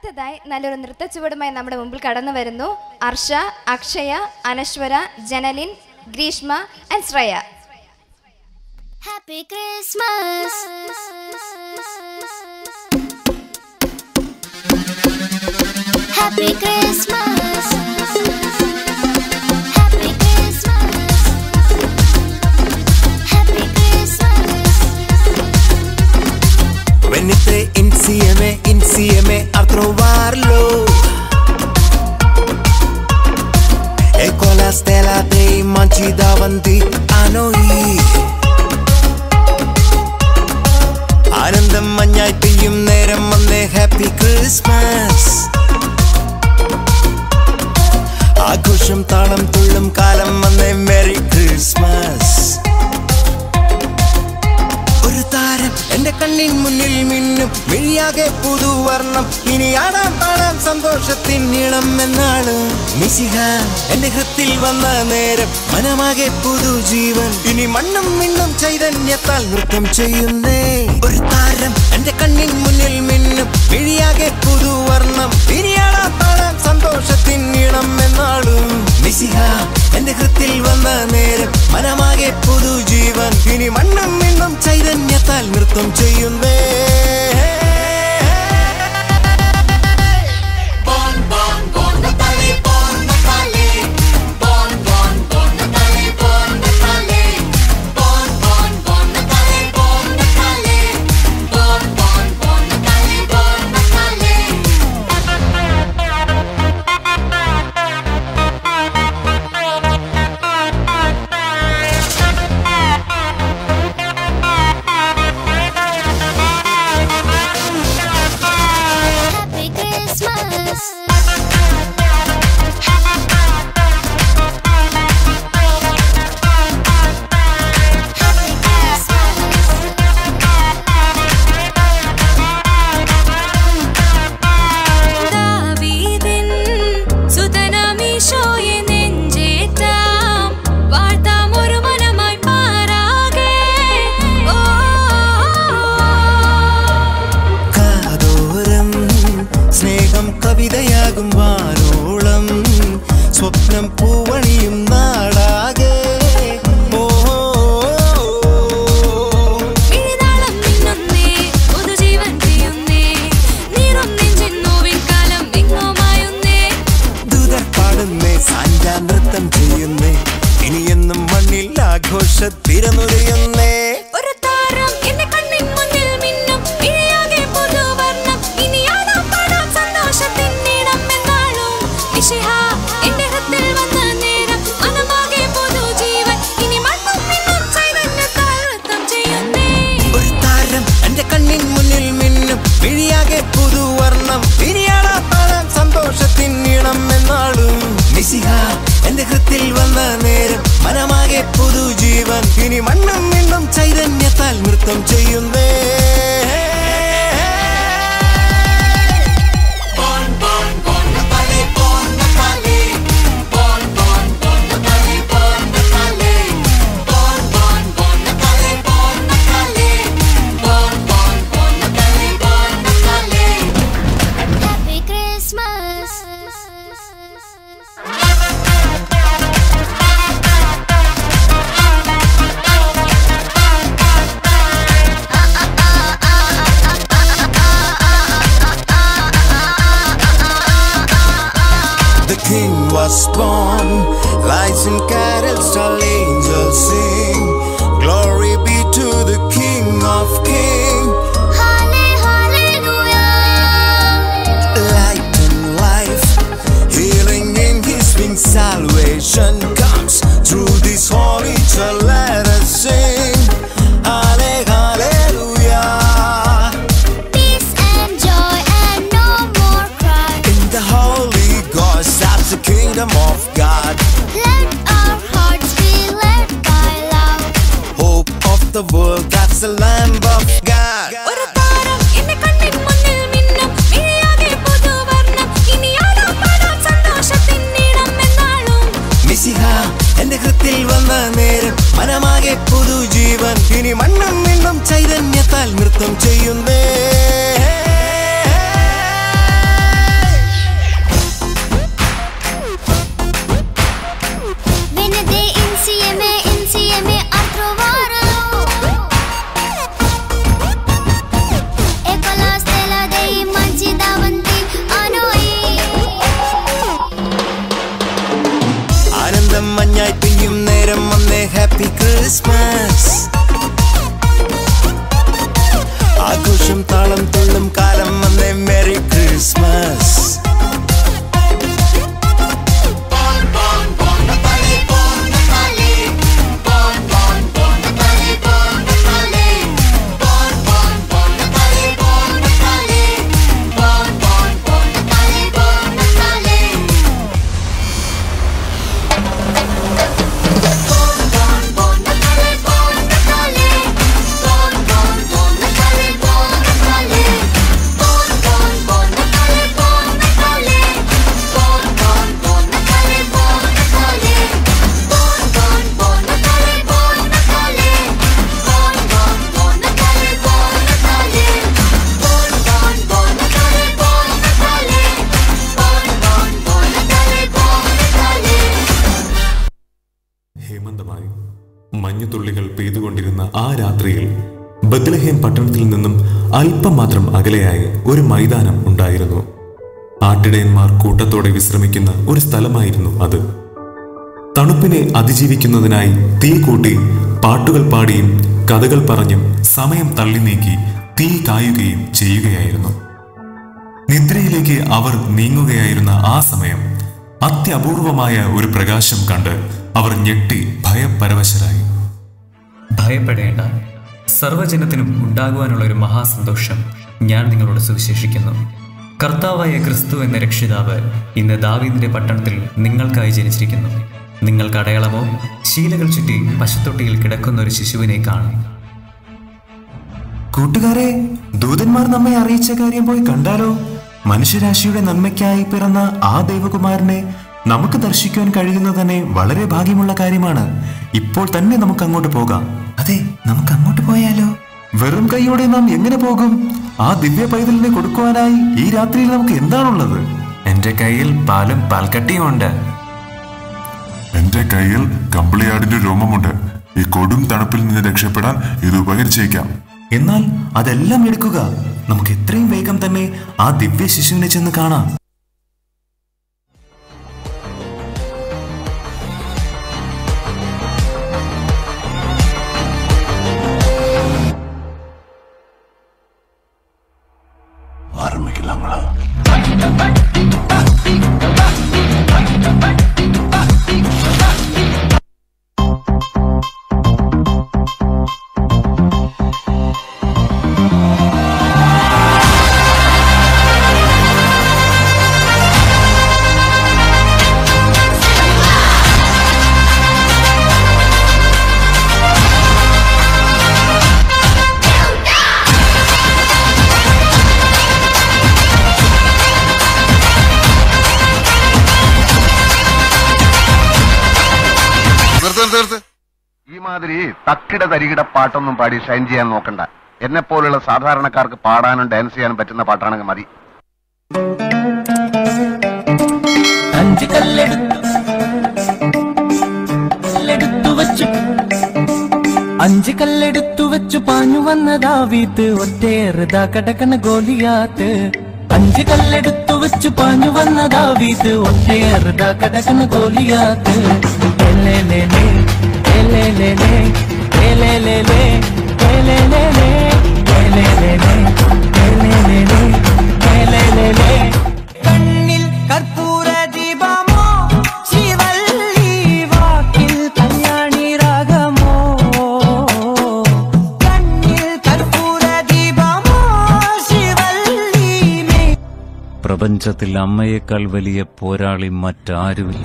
അടുത്തതായി നല്ലൊരു നൃത്തച്ചുവടുമായി നമ്മുടെ മുമ്പിൽ കടന്നു വരുന്നു Arsha Akshaya Anashwara Jenalin Greeshma and Shreya Happy Christmas. Happy Christmas. Happy Christmas. Happy Christmas. Venite insieme, insieme a trovarlo. E con la stella dei manci davanti a noi. ആനന്ദം മഞ്ഞായി പെയ്യും നേരം വന്നേ ഹാപ്പി ക്രിസ്മസ് ആഘോഷം താളം തുള്ളും കാലം വന്നേ മെറി ക്രിസ്മസ് ഒരു താരം എന്റെ കണ്ണിൻ മുന്നിൽ മിന്നും മിഴിയാകെ പുതുവർണ്ണം ഇനി ആടാം പാടാം സന്തോഷത്തിൻ നീളം എന്നാണ് മിസിഹ എന്റെ ഹൃത്തിൽ വന്ന നേരം മനമാകെ പുതുജീവൻ ഇനി മണ്ണും മിണ്ണും ചൈതന്യത്താൽ നൃത്തം ചെയ്യുന്നേ ഒരു താരം എന്റെ കണ്ണിൻ മുന്നിൽ മിന്നും മിഴിയാകെ പുതുവർണ്ണം ഇനി ആടാം പാടാം സന്തോഷത്തിൻ നീളം എന്നാളും മിസിഹ എന്റെ ഹൃത്തിൽ വന്ന നേരം മനമാകെ പുതുജീവൻ ഇനി മണ്ണും മിണ്ണും ചൈതന്യത്താൽ നൃത്തം ചെയ്യുന്നേ Happy Christmas. ദാവീദിൻ സുതനാമീശോയെ നെഞ്ചേറ്റാം വാഴ്ത്താം ഒരു മനമായി പാരാകെ ഓ കാതോരം സ്നേഹം കവിതയാകും വാനോളം സ്വപ്നം പൂവണിയും നാടാകെ ഓ ഇഴിനാളം മിന്നുന്നേ പുതുജീവൻ ചെയ്യുന്നേ നീറും നെഞ്ചിൻ നോവിൻ കാലം വിങ്ങോമായുന്നേ ദൂതർ പാടുന്നേ സാഞ്ച നൃത്തം ചെയ്യുന്നേ ഇനിയെന്നും മണ്ണിൽ ആഘോഷ തിരനുരയുന്നേ ഒരു താരം എന്റെ കണ്ണിൻ മുന്നിൽ മിന്നും ഇഴയാകെ പുതുവർണ്ണം ഇനി ആടാം പാടാം സന്തോഷത്തിൻ നീളം എന്നാളും മിശിഹ എന്റെ ഹൃത്തിൽ വന്ന ബദ്ലഹേം പട്ടണത്തിൽ നിന്നും അല്പം മാത്രം അകലെയായി ഒരു മൈതാനം ഉണ്ടായിരുന്നു ആട്ടിടയന്മാർ കൂട്ടത്തോടെ വിശ്രമിക്കുന്ന ഒരു സ്ഥലമായിരുന്നു അത് തണുപ്പിനെ അതിജീവിക്കുന്നതിനായി തീ കൂട്ടി പാട്ടുകൾ പാടിയും കഥകൾ പറഞ്ഞും സമയം തള്ളി നീക്കി തീ കായുകയും ചെയ്യുകയായിരുന്നു നിദ്രയിലേക്ക് അവർ നീങ്ങുകയായിരുന്ന ആ സമയം അത്യപൂർവമായ ഒരു പ്രകാശം കണ്ട് അവർ ഞെട്ടി ഭയപരവശരായി ഭയപ്പെടേണ്ട സർവ്വജനത്തിനും ഉണ്ടാകുവാനുള്ള ഒരു മഹാസന്തോഷം ഞാൻ നിങ്ങളോട് സുവിശേഷിക്കുന്നു കർത്താവായ ക്രിസ്തു എന്ന രക്ഷിതാവ് ഇന്ന് ദാവീദിന്റെ പട്ടണത്തിൽ നിങ്ങൾക്കായി ജനിച്ചിരിക്കുന്നു നിങ്ങൾക്ക് അടയാളമോ ശീലകൾ ചുറ്റി പശുത്തൊട്ടിയിൽ കിടക്കുന്ന ഒരു ശിശുവിനെ കാണും കൂട്ടുകാരെ ദൂതന്മാർ നമ്മെ അറിയിച്ച കാര്യം പോയി കണ്ടാലോ മനുഷ്യരാശിയുടെ നന്മയ്ക്കായി പിറന്ന ആ ദൈവകുമാരനെ നമുക്ക് ദർശിക്കുവാൻ കഴിയുന്നത് തന്നെ വളരെ ഭാഗ്യമുള്ള കാര്യമാണ് ഇപ്പോൾ തന്നെ നമുക്ക് അങ്ങോട്ട് പോകാം അതെ നമുക്ക് അങ്ങോട്ട് പോയാലോ വെറും കൈയോടെ നാം എങ്ങനെ പോകും ആ ദിവ്യ പൈതലിനെ കൊടുക്കുവാനായി ഈ രാത്രിയിൽ നമുക്ക് എന്താണുള്ളത് എന്റെ കയ്യിൽ പാലും പാൽക്കട്ടിയും ഉണ്ട് എന്റെ കയ്യിൽ കമ്പിളിയാടിന്റെ രോമമുണ്ട് ഈ കൊടും തണുപ്പിൽ നിന്ന് രക്ഷപ്പെടാൻ ഇത് ഉപകരിച്ചേക്കാം എന്നാൽ അതെല്ലാം എടുക്കുക നമുക്ക് എത്രയും വേഗം തന്നെ ആ ദിവ്യ ശിശുവിനെ ചെന്ന് കാണാം നിർത്ത് നിർത്ത് നിർത്ത് ഈ മാതിരി തക്കിട തരികിട പാട്ടൊന്നും പാടി ഷൈൻ ചെയ്യാൻ നോക്കണ്ട എന്നെ പോലുള്ള സാധാരണക്കാർക്ക് പാടാനും ഡാൻസ് ചെയ്യാനും പറ്റുന്ന പാട്ടാണെങ്കിൽ മതി അഞ്ച് കല്ലെടുത്തു വച്ചു അഞ്ച് കല്ലെടുത്തു വെച്ചു പാഞ്ഞു വന്നതാ വീത്ത് ഒറ്റേറുതാ കടക്കണ ഗോലിയാത്ത് അഞ്ച് കല്ലെടുത്തു വെച്ചു പാഞ്ഞു വന്നതാ വീത്ത് ഒറ്റേറുതാ കടക്കണ ഗോലിയാത്ത് എലേലേലേ, എലേലേലേ, എലേലേലേ, എലേലേലേ, എലേലേലേ, എലേലേലേ, എലേലേലേ. കണ്ണിൽ കർപ്പൂര ദീപമോ ശിവല്ലി വാക്കിൽ കല്യാണി രാഗമോ കണ്ണിൽ കർപ്പൂര ദീപമോ ശിവല്ലി മേ പ്രപഞ്ചത്തിൽ അമ്മയേക്കാൾ വലിയ പോരാളി മറ്റാരുമില്ല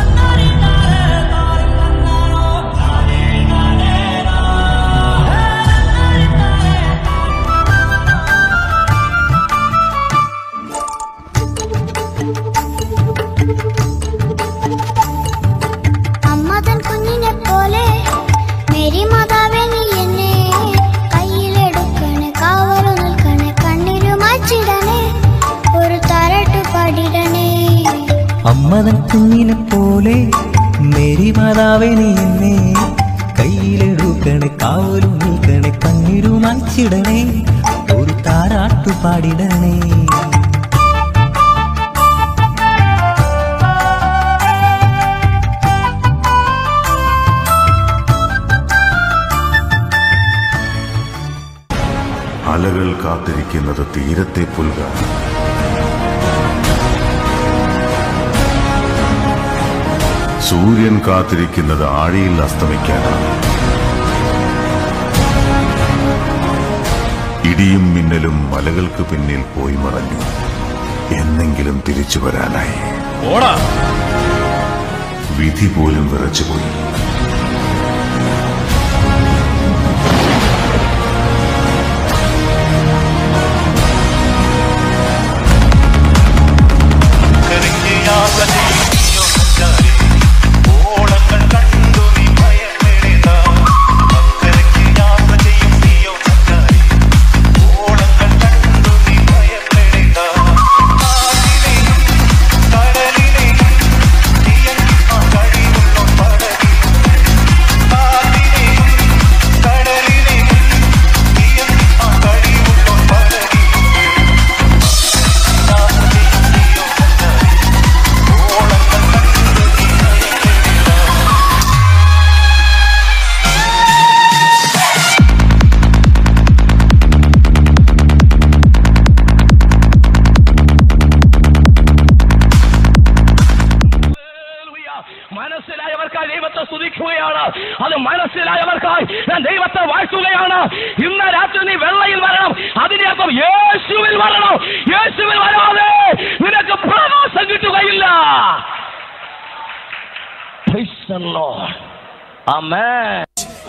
അമ്മ തൻ കുഞ്ഞിനെ പോലെ മേരി മാതാവേ നീ എന്നെ കയ്യിലെടുക്കണേ കാവലു നിൽക്കണേ കണ്ണിരു മാച്ചിടണേ ഒരു തരട്ടു പാടിടണേ അമ്മതൻ കുഞ്ഞിനെ പോലെ മേരി മാതാവേ നീ എന്നെ കയ്യിലെടുക്കണേ കാവലു നിൽക്കണേ കണ്ണിരു മാച്ചിടണേ ഒരു താരാട്ടു പാടിടണേ അലകൾ കാത്തിരിക്കുന്നത് തീരത്തെ പുൽകാൻ സൂര്യൻ കാത്തിരിക്കുന്നത് ആഴിയിൽ അസ്തമിക്കാനാണ് ഇടിയും മിന്നലും മലകൾക്ക് പിന്നിൽ പോയി മറഞ്ഞു എന്നെങ്കിലും തിരിച്ചു വരാനായി വിധി പോലും വിറച്ചുപോയി കടലിനെ ദൈവത്തെ സ്തുതിക്കുകയാണ് അത് മനസ്സിലായവർക്കായി ഞാൻ ദൈവത്തെ വാഴ്ത്തുകയാണ് ഇന്ന് രാത്രി നീ വെള്ളയിൽ വരണം അതിന്റെ അർത്ഥം യേശുവിൽ വരണം യേശുവിൽ വരാതെ നിനക്ക് പ്രവാസം കിട്ടുകയില്ല Praise the Lord. Amen.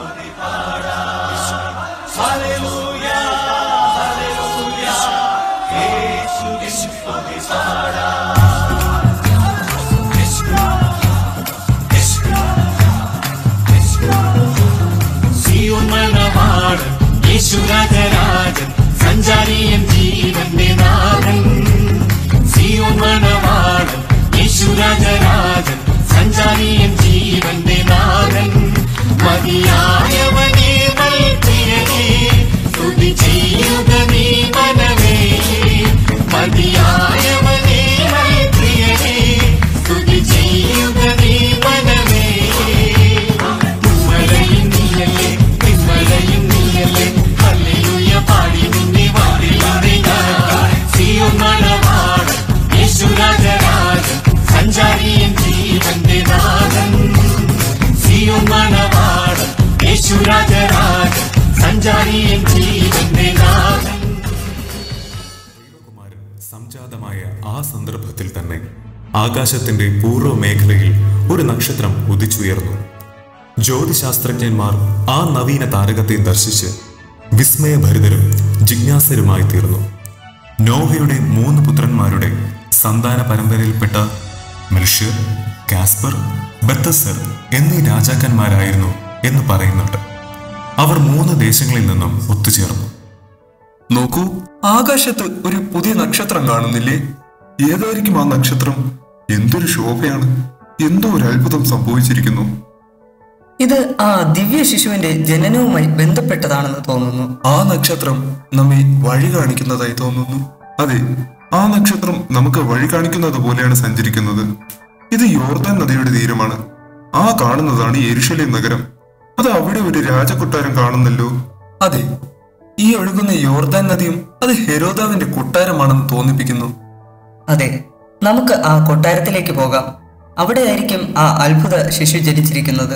Zion മണവാളൻ യേശുരാജരാജൻ സഞ്ചാരിയൻ ജീവന്റെ നാഥൻ സിയോൻ മണവാളൻ യേശുരാജരാജൻ സഞ്ചാരിയൻ ജീവന്റെ നാഥൻ മതിയായവനേ മൽപ്രിയനേ സ്തുതി ചെയ്യുക നീ മനമേ മതിയായവനേ മൽപ്രിയനേ സ്തുതി ചെയ്യുക നീ മനമേ മലയും നീയല്ലേ പിന്മലയും നീയല്ലേ ഹല്ലേലൂയ പാടി നിന്നെ വാതിലൂടെ ഞാൻ സിയോൻ മണവാളൻ യേശുരാജരാജൻ സഞ്ചാരിയൻ ജീവന്റെ നാഥൻ സിയോൻ മണവാളൻ യേശുരാജരാജൻ സഞ്ചാരിയൻ ജീവന്റെ നാഥൻ സംജാതമായ ആ സന്ദർഭത്തിൽ തന്നെ ആകാശത്തിന്റെ പൂർവ്വ മേഖലയിൽ ഒരു നക്ഷത്രം ഉദിച്ചുയർന്നു ജ്യോതിശാസ്ത്രജ്ഞന്മാർ ആ നവീന താരകത്തെ ദർശിച്ച് വിസ്മയഭരിതരും ജിജ്ഞാസരുമായി തീർന്നു നോഹയുടെ മൂന്ന് പുത്രന്മാരുടെ സന്താന പരമ്പരയിൽപ്പെട്ട മിൽഷ്യർ കാസ്പർ ബത്തസർ എന്നീ രാജാക്കന്മാരായിരുന്നു എന്ന് പറയുന്നുണ്ട് അവർ മൂന്ന് ദേശങ്ങളിൽ നിന്നും ഒത്തുചേർന്നു നോക്കൂ ആകാശത്ത് ഒരു പുതിയ നക്ഷത്രം കാണുന്നില്ലേ ഏതായിരിക്കും ആ നക്ഷത്രം എന്തൊരു ശോഭയാണ് എന്തോ ഒരു അത്ഭുതം സംഭവിച്ചിരിക്കുന്നു ഇത് ആ ദിവ്യ ശിശുവിന്റെ ജനനവുമായി ബന്ധപ്പെട്ടതാണെന്ന് തോന്നുന്നു ആ നക്ഷത്രം നമ്മെ വഴി കാണിക്കുന്നതായി തോന്നുന്നു അതെ ആ നക്ഷത്രം നമുക്ക് വഴി കാണിക്കുന്നത് പോലെയാണ് സഞ്ചരിക്കുന്നത് ഇത് യോർദാൻ നദിയുടെ തീരമാണ് ആ കാണുന്നതാണ് യെരുഷലേം നഗരം അത് അവിടെ ഒരു രാജകൊട്ടാരം കാണുന്നല്ലോ അതെ ഈ ഒഴുകുന്ന യോർദാൻ നദിയും അത് ഹെരോദാവിന്റെ കൊട്ടാരമാണെന്ന് തോന്നിപ്പിക്കുന്നു അതെ നമുക്ക് ആ കൊട്ടാരത്തിലേക്ക് പോകാം അവിടെയായിരിക്കും ആ അത്ഭുത ശിശു ജനിച്ചിരിക്കുന്നത്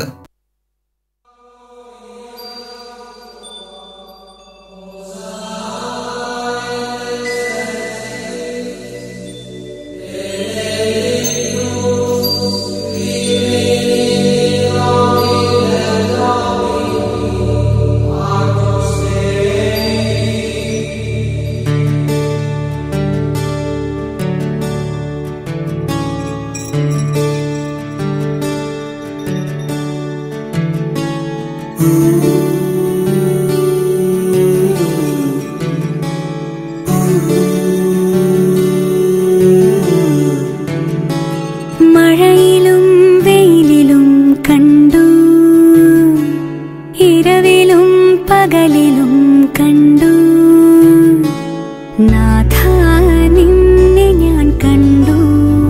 മഴയിലും വെയിലിലും കണ്ടു ഇരവിലും പകലിലും കണ്ടു നാഥ നിന്നെ ഞാൻ കണ്ടു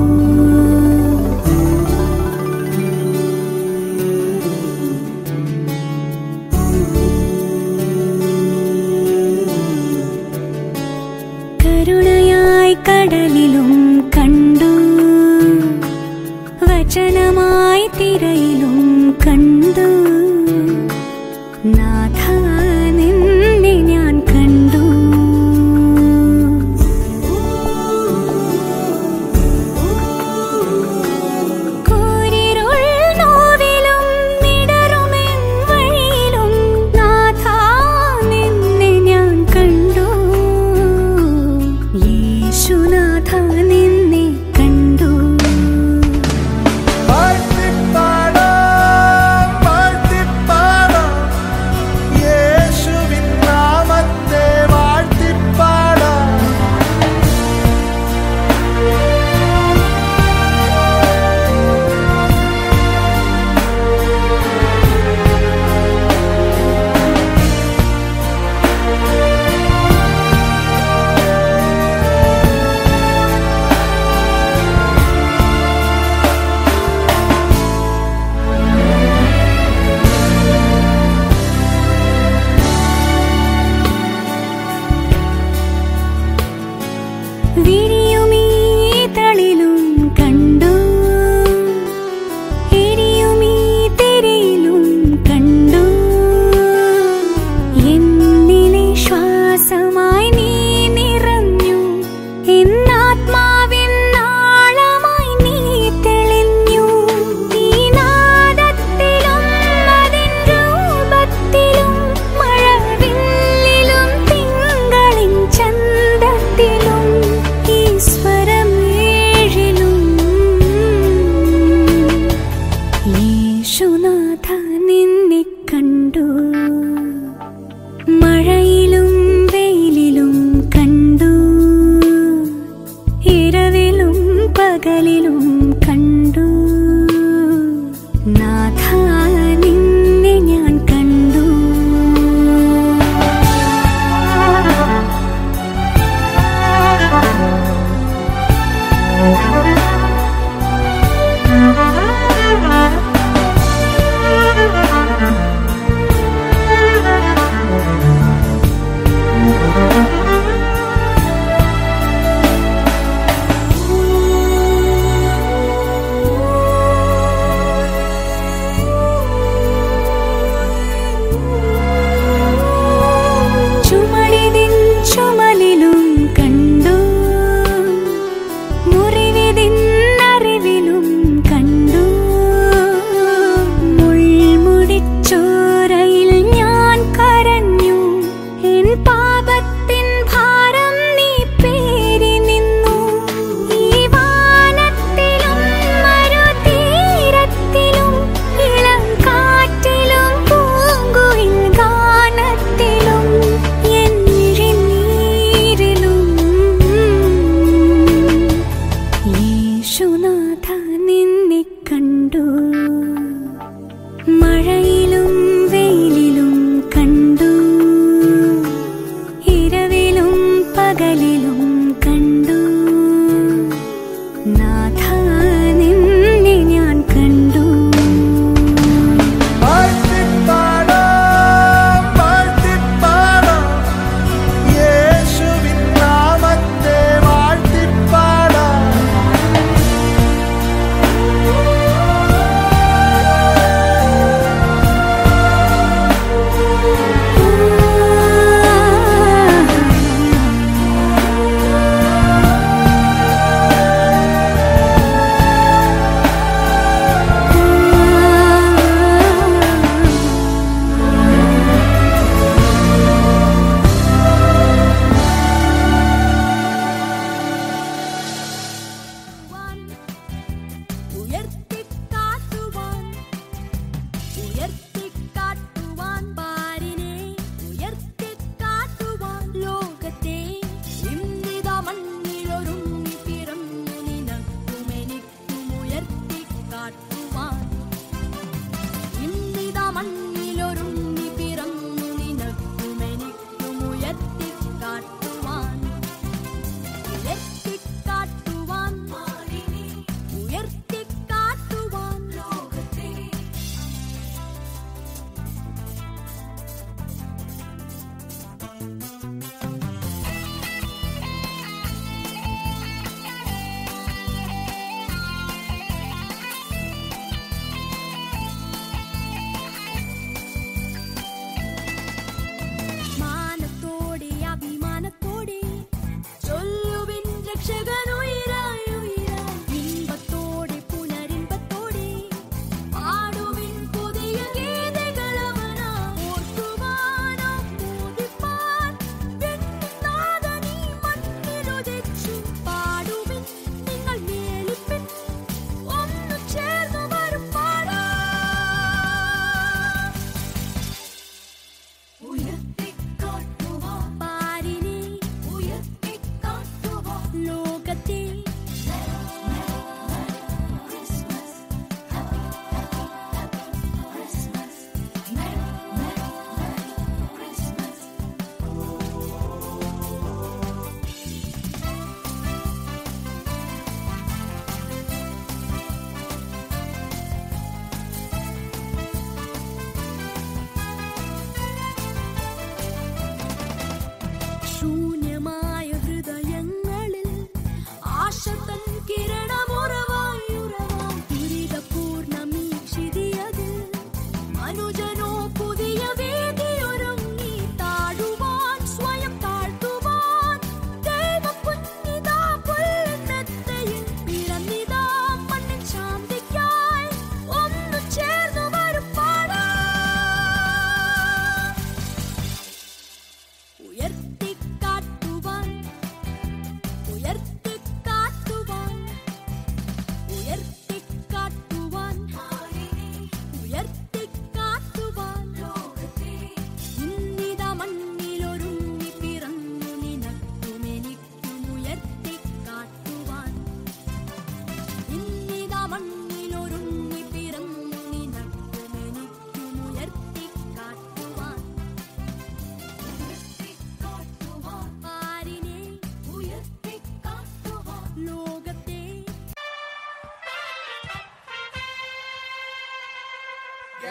കരുണയായി കടലിലും കണ്ടു വചനമായി തിരയിലും കണ്ടു നാഥ നിന്നെ ഞാൻ കണ്ടു കൂരിരുൾ നോവിലും മിടറുമെൻ വഴിയിലും നാഥ നിന്നെ ഞാൻ കണ്ടു യേശുനാഥ നിന്നെ കണ്ടു വാഴ്ത്തിപ്പാടാം, വാഴ്ത്തി പകലിലും കണ്ടു നാഥ നിന്നെ ഞാൻ കണ്ടു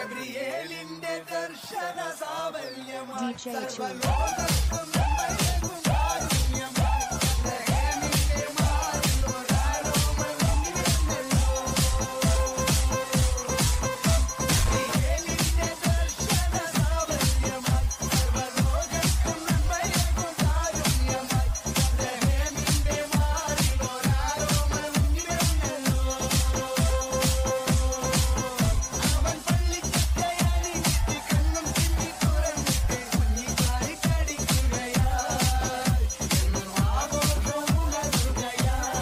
ഗബ്രിയേലിന്റെ ദർശന സാവല്യമായി DJ Chu. സർവ്വലോകർക്കും നന്മയേകും കാരുണ്യമായി ബെത്ലഹേമിന്റെ മാറിൽ ഒരാരോമൽ ഉയർന്നല്ലോ. ഗബ്രിയേലിന്റെ ദർശന സാവല്യമായി സർവ്വലോകർക്കും നന്മയേകും കാരുണ്യമായി ബെത്ലഹേമിന്റെ മാറിൽ ഒരാരോമൽ ഉയർന്നല്ലോ. അവൻ പള്ളിക്കത്തയണിഞ്ഞിട്ട് കണ്ണും ചിമ്മി തുറന്നിട്ട് കുഞ്ഞിക്കാരി കടിക്കുകയായി എന്നും ആഘോഷം ഉണരുകയായി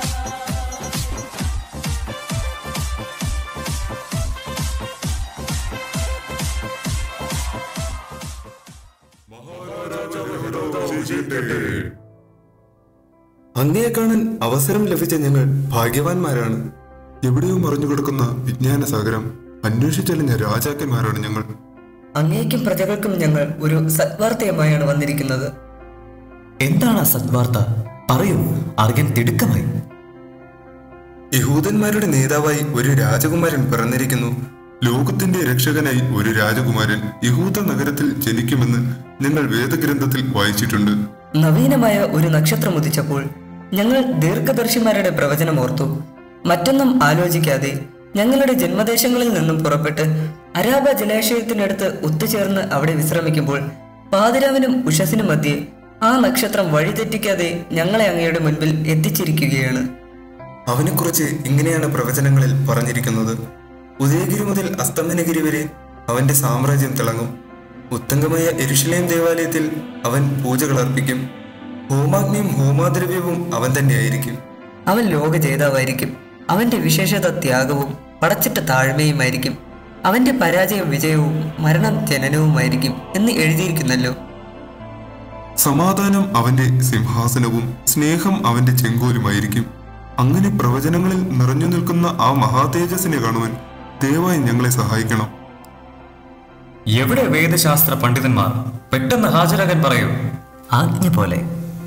അങ്ങയെ കാണാൻ അവസരം ലഭിച്ച ഞങ്ങൾ ഭാഗ്യവാന്മാരാണ് എവിടെയോ മറിഞ്ഞു കിടക്കുന്ന വിജ്ഞാന സാഗരം അന്വേഷിച്ചറിഞ്ഞ രാജാക്കന്മാരാണ് ഞങ്ങൾ അങ്ങേക്കും പ്രജകൾക്കും ഞങ്ങൾ ഒരു സദ്വാർത്തയുമായാണ് വന്നിരിക്കുന്നത് എന്താണ് ആ സദ്വാർത്ത പറയൂ അറിയാൻ തിടുക്കമായി യഹൂദന്മാരുടെ നേതാവായി ഒരു രാജകുമാരൻ പിറന്നിരിക്കുന്നു ലോകത്തിന്റെ രക്ഷകനായി ഒരു രാജകുമാരൻ യഹൂദ നഗരത്തിൽ ജനിക്കുമെന്ന് ഞങ്ങൾ വേദഗ്രന്ഥത്തിൽ വായിച്ചിട്ടുണ്ട് നവീനമായ ഒരു നക്ഷത്രം ഉദിച്ചപ്പോൾ ഞങ്ങൾ ദീർഘദർശിമാരുടെ പ്രവചനം ഓർത്തു മറ്റൊന്നും ആലോചിക്കാതെ ഞങ്ങളുടെ ജന്മദേശങ്ങളിൽ നിന്നും പുറപ്പെട്ട് അരാബ ജലാശയത്തിനടുത്ത് ഒത്തുചേർന്ന് അവിടെ വിശ്രമിക്കുമ്പോൾ പാതിരാവിനും ഉഷസിനും മധ്യേ ആ നക്ഷത്രം വഴിതെറ്റിക്കാതെ ഞങ്ങളെ അങ്ങയുടെ മുൻപിൽ എത്തിച്ചിരിക്കുകയാണ് അവനെക്കുറിച്ച് ഇങ്ങനെയാണ് പ്രവചനങ്ങളിൽ പറഞ്ഞിരിക്കുന്നത് ഉദയഗിരി മുതൽ അസ്തമനഗിരി വരെ അവന്റെ സാമ്രാജ്യം തിളങ്ങും ഉത്തങ്കമായ എരുഷലേം ദേവാലയത്തിൽ അവൻ പൂജകൾ അർപ്പിക്കും ഹോമാഗ്നിയും ഹോമാദ്രവ്യവും അവൻ തന്നെയായിരിക്കും അവൻ ലോക ജേതാവായിരിക്കും അവന്റെ വിശേഷത ത്യാഗവും പടച്ചിട്ട താഴ്മയുമായിരിക്കും അവന്റെ പരാജയം വിജയവും മരണം ജനനവുമായിരിക്കും എന്ന് എഴുതിയിരിക്കുന്നല്ലോ സമാധാനം അവന്റെ സിംഹാസനവും സ്നേഹം അവന്റെ ചെങ്കോലുമായിരിക്കും അങ്ങനെ പ്രവചനങ്ങളിൽ നിറഞ്ഞു നിൽക്കുന്ന ആ മഹാതേജസ്സിനെ കാണുവാൻ ദയവായി ഞങ്ങളെ സഹായിക്കണം എവിടെ വേദശാസ്ത്ര പണ്ഡിതന്മാർ പെട്ടെന്ന് ഹാജരാകാൻ പറയൂ ആജ്ഞ പോലെ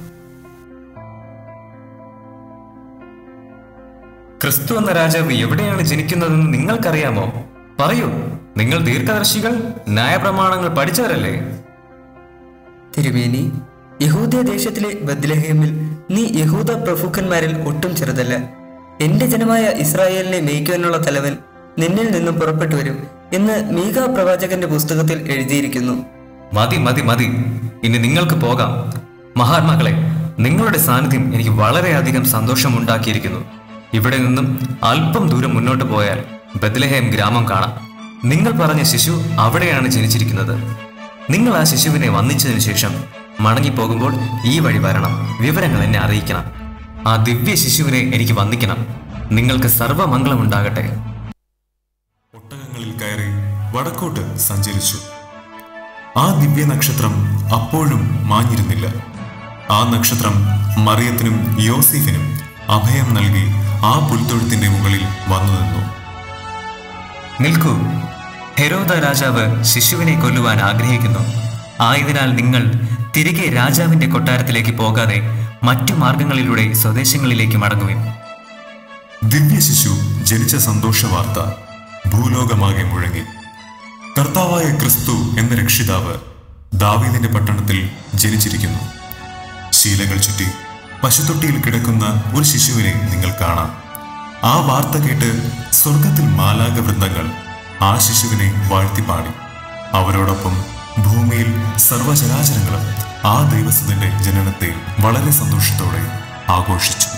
ക്രിസ്തു എന്ന രാജാവ് എവിടെയാണ് ജനിക്കുന്നതെന്ന് നിങ്ങൾക്കറിയാമോ പറയൂ നിങ്ങൾ ദീർഘദർശികൾ ന്യായപ്രമാണങ്ങൾ പഠിച്ചവരല്ലേ തിരുമേനി യഹൂദ ദേശത്തിലെ ബദ്ലഹേമിൽ നീ യഹൂദ പ്രഭുക്കന്മാരിൽ ഒട്ടും ചെറുതല്ല എന്റെ ജനമായ ഇസ്രായേലിനെ മേയ്ക്കുവാനുള്ള തലവൻ നിന്നിൽ നിന്നും പുറപ്പെട്ടു വരും എന്ന് മീക പ്രവാചകന്റെ പുസ്തകത്തിൽ എഴുതിയിരിക്കുന്നു മതി മതി മതി ഇനി നിങ്ങൾക്ക് പോകാം മഹാത്മാക്കളെ നിങ്ങളുടെ സാന്നിധ്യം എനിക്ക് വളരെയധികം സന്തോഷമുണ്ടാക്കിയിരിക്കുന്നു ഇവിടെ നിന്നും അല്പം ദൂരം മുന്നോട്ട് പോയാൽ ബദ്ലഹേം ഗ്രാമം കാണാം നിങ്ങൾ പറഞ്ഞ ശിശു അവിടെയാണ് ജനിച്ചിരിക്കുന്നത് നിങ്ങൾ ആ ശിശുവിനെ വന്നിച്ചതിനു ശേഷം മടങ്ങിപ്പോകുമ്പോൾ ഈ വഴി വരണം വിവരങ്ങൾ എന്നെ അറിയിക്കണം ആ ദിവ്യ ശിശുവിനെ എനിക്ക് വന്ദിക്കണം നിങ്ങൾക്ക് സർവ്വമംഗളമുണ്ടാകട്ടെ ഒട്ടകങ്ങളിൽ കയറി വടക്കോട്ട് സഞ്ചരിച്ചു ആ ദിവ്യ നക്ഷത്രം അപ്പോഴും മാഞ്ഞിരുന്നില്ല ആ നക്ഷത്രം മറിയത്തിനും യോസീഫിനും അഭയം നൽകി ആ പുൽത്തൊഴുത്തിന്റെ മുകളിൽ വന്നു നിന്നു നിൽക്കൂ ഹെരോദ രാജാവ് ശിശുവിനെ കൊല്ലുവാൻ ആഗ്രഹിക്കുന്നു ആയതിനാൽ നിങ്ങൾ തിരികെ രാജാവിന്റെ കൊട്ടാരത്തിലേക്ക് പോകാതെ മറ്റു മാർഗങ്ങളിലൂടെ സ്വദേശങ്ങളിലേക്ക് മടങ്ങുവിൻ ദിവ്യ ശിശു ജനിച്ച സന്തോഷ വാർത്ത ഭൂലോകമാകെ മുഴങ്ങി കർത്താവായ ക്രിസ്തു എന്ന രക്ഷിതാവ് ദാവീദിന്റെ പട്ടണത്തിൽ ജനിച്ചിരിക്കുന്നു ശീലകൾ ചുറ്റി പശുത്തൊട്ടിയിൽ കിടക്കുന്ന ഒരു ശിശുവിനെ നിങ്ങൾ കാണാം ആ വാർത്ത കേട്ട് സ്വർഗത്തിൽ മാലാക വൃന്ദങ്ങൾ ആ ശിശുവിനെ വാഴ്ത്തിപ്പാടി അവരോടൊപ്പം ഭൂമിയിൽ സർവചരാചരങ്ങളും ആ ദൈവസുതന്റെ ജനനത്തെ വളരെ സന്തോഷത്തോടെ ആഘോഷിച്ചു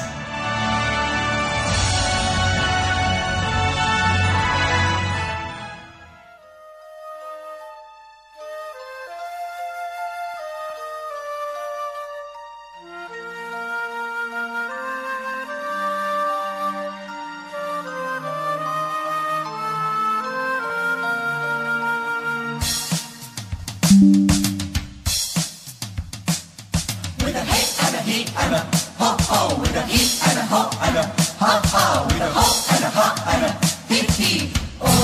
With a hey and a he and a ho ho, with a he and a ho and a ha ha, with a ho and a ha and a he he.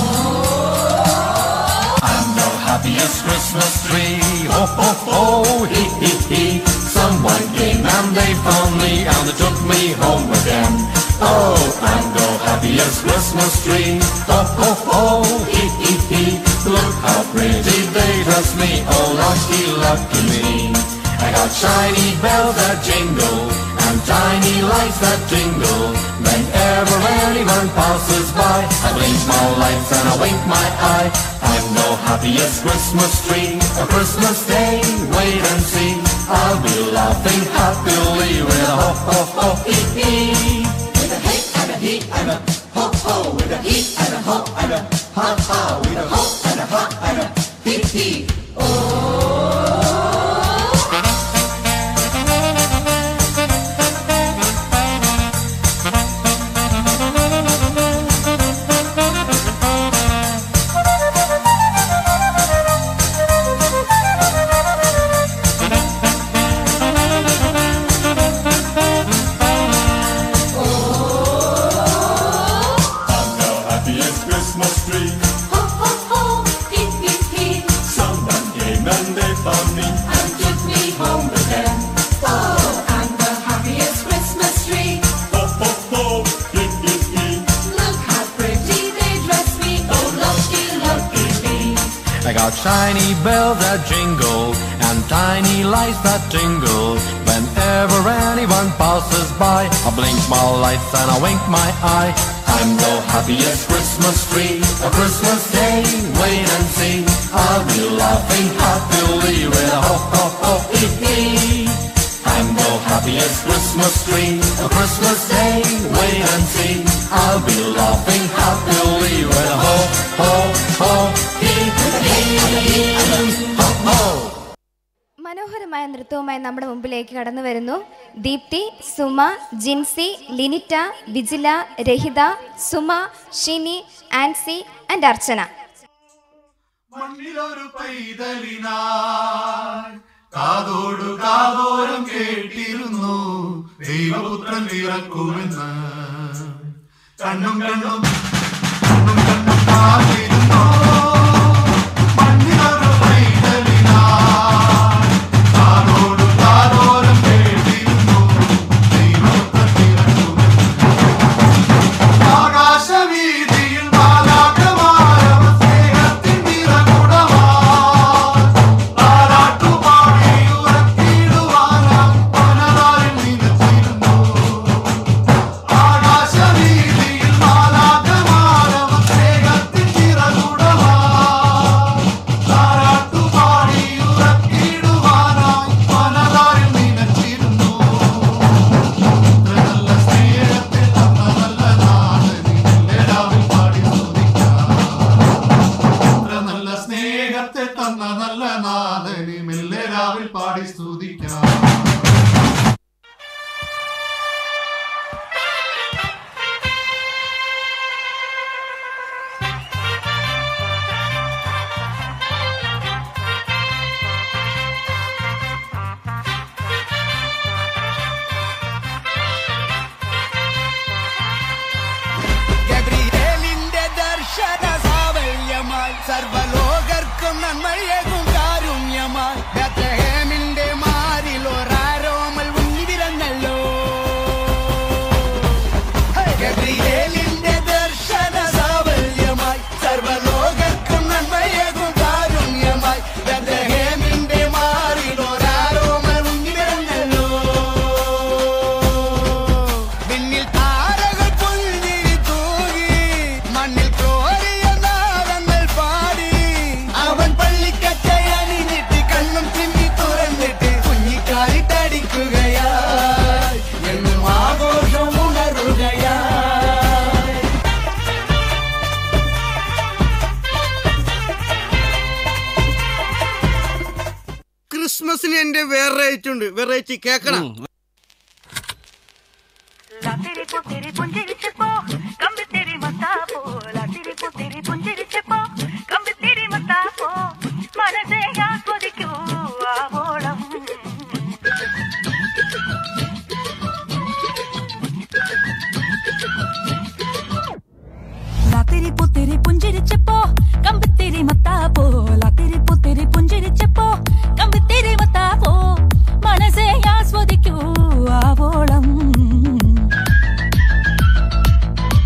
I'm the happiest Christmas tree. Ho ho ho, hee hee hee. Someone came and they found me and they took me home again. Oh, I'm the happiest Christmas tree. Ho ho ho, hee hee hee. Look how pretty they dress me, oh lucky, lucky me. I got shiny bells that jingle and tiny lights that tingle. Whenever anyone passes by, I blink my lights and I wink my eye. I'm no happiest Christmas tree, a Christmas day. Wait and see, I'll be laughing happily with a ho ho ho hee hee. With a hey and a hee and a ho ho, with a hee and a ho and a ha ha, with a ho and a ha and a hee hee. I'm the happiest Christmas tree. Ho, ho, ho, hee, hee, hee. Someone came and they found me. And took me home again. Oh, I'm the happiest Christmas tree. Ho ho ho, hee hee hee. Look how pretty they dress me. Oh, lucky, lucky me. I got shiny bells that jingle and tiny lights that tingle. Whenever anyone passes by, I blink my lights and I wink my eye. I'm the happiest Christmas tree, a Christmas day. Wait and see, I'll be laughing happily with a ho ho ho hee hee. I'm the happiest Christmas tree, a Christmas day. Wait and see, I'll be laughing happily with a ho ho ho hee hee. Ho ho. മനോഹരമായ നൃത്തവുമായി നമ്മുടെ മുമ്പിലേക്ക് കടന്നു വരുന്നു Deepthi Suma Jincy Linitta Vijila Rahitha Suma Shini Ancy and Archana മണ്ണിലൊരു പൈതലിനായി കാതോടു കാതോരം കേട്ടിരുന്നു ദൈവപുത്രൻ പിറക്കുമെന്ന് കണ്ണും കണ്ണും കണ്ണും കണ്ണും കാത്തിരുന്നു മണ്ണിലൊരു പൈതലിനായി കാതോടു കാതോരം കേട്ടിരുന്നു ദൈവപുത്രൻ പിറക്കുമെന്ന് ആകാശവീതിയിൽ മാലാഖമാരവ സ്നേഹത്തിൻ നിറകുടമായി താരാട്ടുപാടി ഉറക്കിടുവാനായി പനതാരിൽ നിലച്ചിരുന്നു. ആകാശവീതിയിൽ മാലാഖമാരവ സ്നേഹത്തിൻ നിറകുടമായി താരാട്ടുപാടി ഉറക്കിടുവാനായി പനതാരിൽ നിലച്ചിരുന്നു. ഇത്ര നല്ല സ്നേഹത്തെ തന്ന നല്ല നാട് നിന്നെല്ലാവരും പാടി സ്തുതിക്കാം. ഇത്ര നല്ല സ്നേഹത്തെ തന്ന നല്ല നാഥനി മെല്ലെ രാവിൽ പാടി സ്തുതിക്കാം ഗബ്രിയേലിന്റെ ദർശന സാവല്യമായി സർവലോകർക്കും നന്മയേകും കാരുണ്യമായി ബത്ലഹേമിന്റെ മാറിൽ ഒരാരോമൽ ഉണ്ണി പിറന്നല്ലോ ഗബ്രിയേലിന്റെ ദർശന സാവല്യമായി സർവലോകർക്കും നന്മയേകും കാരുണ്യമായി ബത്ലഹേമിന്റെ മാറിൽ ഒരാരോമൽ ഉണ്ണി പിറന്നല്ലോ വിണ്ണിൽ താരകൾ പുൽകിരി തൂകി മണ്ണിൽ കോരിയ നാദങ്ങൾ പാടി അവൻ പള്ളിക്കച്ചை അണിഞ്ഞിട്ട് കണ്ണും ചിമ്മി തുറന്നിട്ട് കുഞ്ഞിക്കാലിട്ടടിക്കുകയായി എന്നും ആഘോഷം ഉണരുകയായി ക്രിസ്മസിന് എന്റെ വെറൈറ്റി ഉണ്ട് വെറൈറ്റി കേക്കണം లాతిరి పుత్తిరి పుంజిరి చెప్పో కంబితిరి మతాపో లాతిరి పుత్తిరి పుంజిరి చెప్పో కంబితిరి మతాపో మనసే ఆస్వదిക്കൂ ആവോളം లాతిరి పుత్తిరి పుంజిరిച്ചപ്പോ కంబితిరి మతాపో లాతిరి పుత్తిరి పుంజిరిച്ചപ്പോ కంబితిరి మతాపో മനസ്സേ ആസ്വദിക്കൂ ആവോളം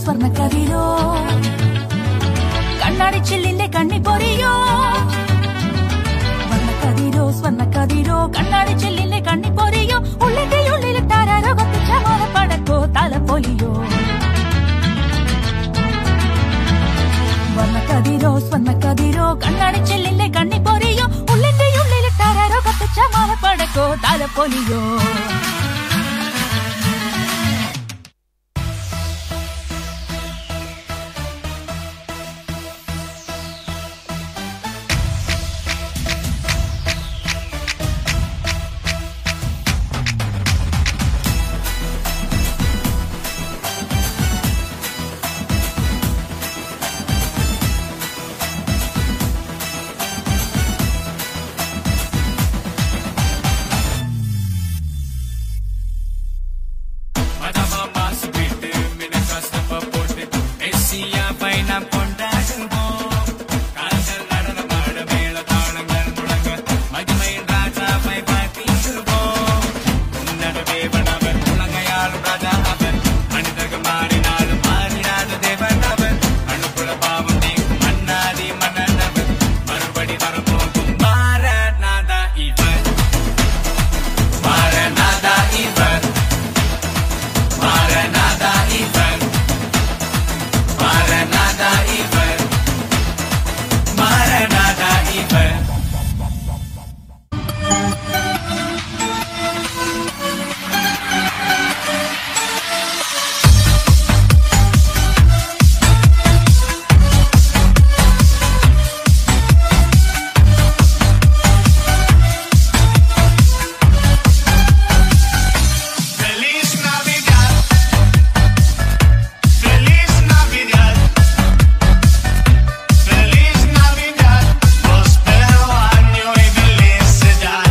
സ്വർണ്ണക്കതിരോ കണ്ണാടി ചില്ലിന്റെ കണ്ണി പൊരിയോ വർണ്ണക്കതിരോ സ്വർണ്ണക്കതിരോ കണ്ണാടി ചില്ലിന്റെ കണ്ണി പൊരിയോ ഉള്ളിന്റെ ഉള്ളിൽ താരാരോ കത്തിച്ച പടക്കോ തലപ്പൊലിയോ വർണ്ണക്കതിരോ സ്വർണ്ണക്കതിരോ കണ്ണാടി ചില്ലിന്റെ കണ്ണി പൊരിയോ ഉള്ളിന്റെ ഉള്ളിൽ താരാരോ കത്തിച്ച പടക്കോ തലപ്പൊലിയോ Feliz Navidad. Feliz Navidad. Feliz Navidad. Prospero año y felicidad.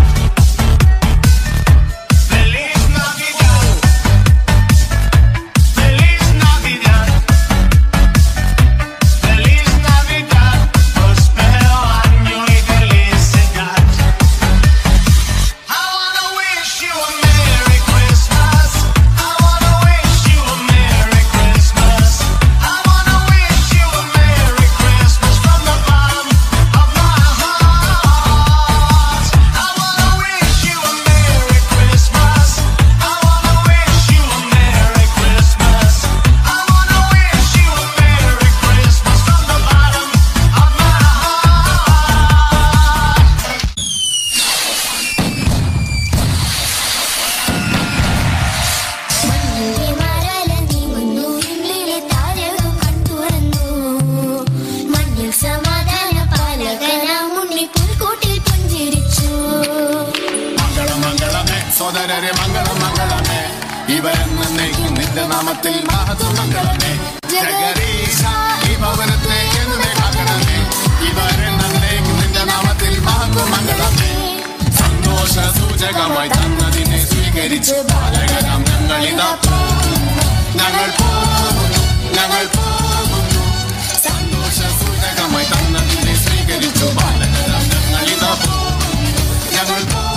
Feliz Navidad. Feliz Navidad. Feliz Navidad. Prospero año y felicidad. I wanna wish you a Merry Christmas. I wanna wish you a Merry Christmas. I wanna wish you a Merry Christmas from the bottom of my heart. I wanna wish you a Merry Christmas. I wanna wish you a Merry Christmas. I wanna wish you a Merry Christmas from the bottom of my heart. മഞ്ഞിലെ മരല നീങ്ങുന്നു വിണ്ണിലെ താരകം കൺതുറന്നു മണ്ണിൽ സമാധാന പാലകനാം ഉണ്ണി പുൽക്കൂട്ടിൽ പുഞ്ചിരിച്ചു മംഗളം മംഗളമേ സോദരരെ മംഗളം മംഗളമേ ഇവരെന്നേക്കും നിന്റെ നാമത്തിൽ മഹത്വ മംഗളമേ ജഗരീശ ഈ ഭവനത്തെ എന്നെ കാക്കണമേ ഇവരെന്നേക്കും നിന്റെ നാമത്തിൽ മഹത്വ മംഗളമേ സന്തോഷ സൂചകമായി തന്നതിനെ സ്വീകരിച്ച് ബാലകനാം ഞങ്ങൾ ഇതാ പോകുന്നു ഞങ്ങൾ പോകുന്നു ഞങ്ങൾ പോകുന്നു സന്തോഷ സൂചകമായി തന്നതിനെ സ്വീകരിച്ചു ബാലകനാം ഞങ്ങൾ ഇതാ പോകുന്നു ഞങ്ങൾ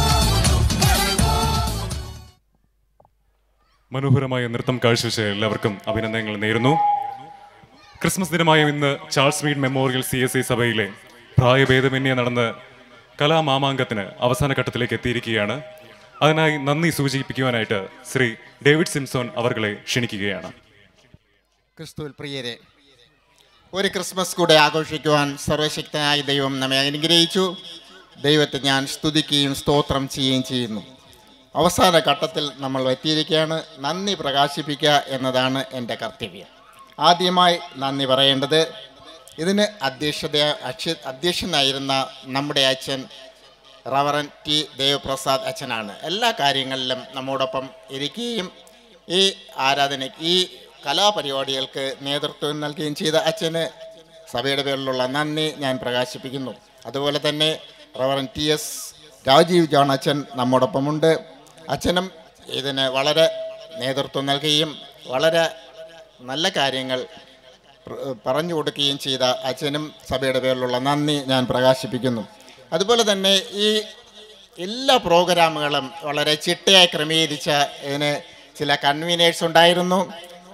മനോഹരമായ നൃത്തം കാഴ്ചവെച്ച എല്ലാവർക്കും അഭിനന്ദനങ്ങൾ നേരുന്നു ക്രിസ്മസ് ദിനമായ ഇന്ന് Charles Mead memorial C S I സഭയിലെ പ്രായഭേദമന്യേ നടന്ന് കലാമാമാങ്കത്തിന് അവസാന ഘട്ടത്തിലേക്ക് എത്തിയിരിക്കുകയാണ് അതിനായി നന്ദി സൂചിപ്പിക്കുവാനായിട്ട് ശ്രീ ഡേവിഡ് സിംസോൺ അവർകളെ ക്ഷണിക്കുകയാണ് ക്രിസ്തുവിൽ പ്രിയരെ ഒരു ക്രിസ്മസ് കൂടെ ആഘോഷിക്കുവാൻ സർവശക്തനായ ദൈവം നമ്മെ അനുഗ്രഹിച്ചു ദൈവത്തെ ഞാൻ സ്തുതിക്കുകയും സ്തോത്രം ചെയ്യുകയും ചെയ്യുന്നു അവസാന ഘട്ടത്തിൽ നമ്മൾ എത്തിയിരിക്കുകയാണ് നന്ദി പ്രകാശിപ്പിക്കുക എന്നതാണ് എൻ്റെ കർത്തവ്യം ആദ്യമായി നന്ദി പറയേണ്ടത് ഇതിന് അധ്യക്ഷത അക്ഷ അധ്യക്ഷനായിരുന്ന നമ്മുടെ അച്ഛൻ റവറൻ ടി ദേവപ്രസാദ് അച്ഛനാണ് എല്ലാ കാര്യങ്ങളിലും നമ്മോടൊപ്പം ഇരിക്കുകയും ഈ ആരാധന ഈ കലാപരിപാടികൾക്ക് നേതൃത്വം നൽകുകയും ചെയ്ത അച്ഛന് സഭയുടെ പേരിലുള്ള നന്ദി ഞാൻ പ്രകാശിപ്പിക്കുന്നു അതുപോലെ തന്നെ reverend T S Rajeev John അച്ഛൻ നമ്മോടൊപ്പമുണ്ട് അച്ഛനും ഇതിന് വളരെ നേതൃത്വം നൽകുകയും വളരെ നല്ല കാര്യങ്ങൾ പ്ര- പറഞ്ഞു കൊടുക്കുകയും ചെയ്ത അച്ഛനും സഭയുടെ പേരിലുള്ള നന്ദി ഞാൻ പ്രകാശിപ്പിക്കുന്നു അതുപോലെ തന്നെ ഈ എല്ലാ പ്രോഗ്രാമുകളും വളരെ ചിട്ടയായി ക്രമീകരിച്ച ഇതിന് ചില കൺവീനേഴ്സ് ഉണ്ടായിരുന്നു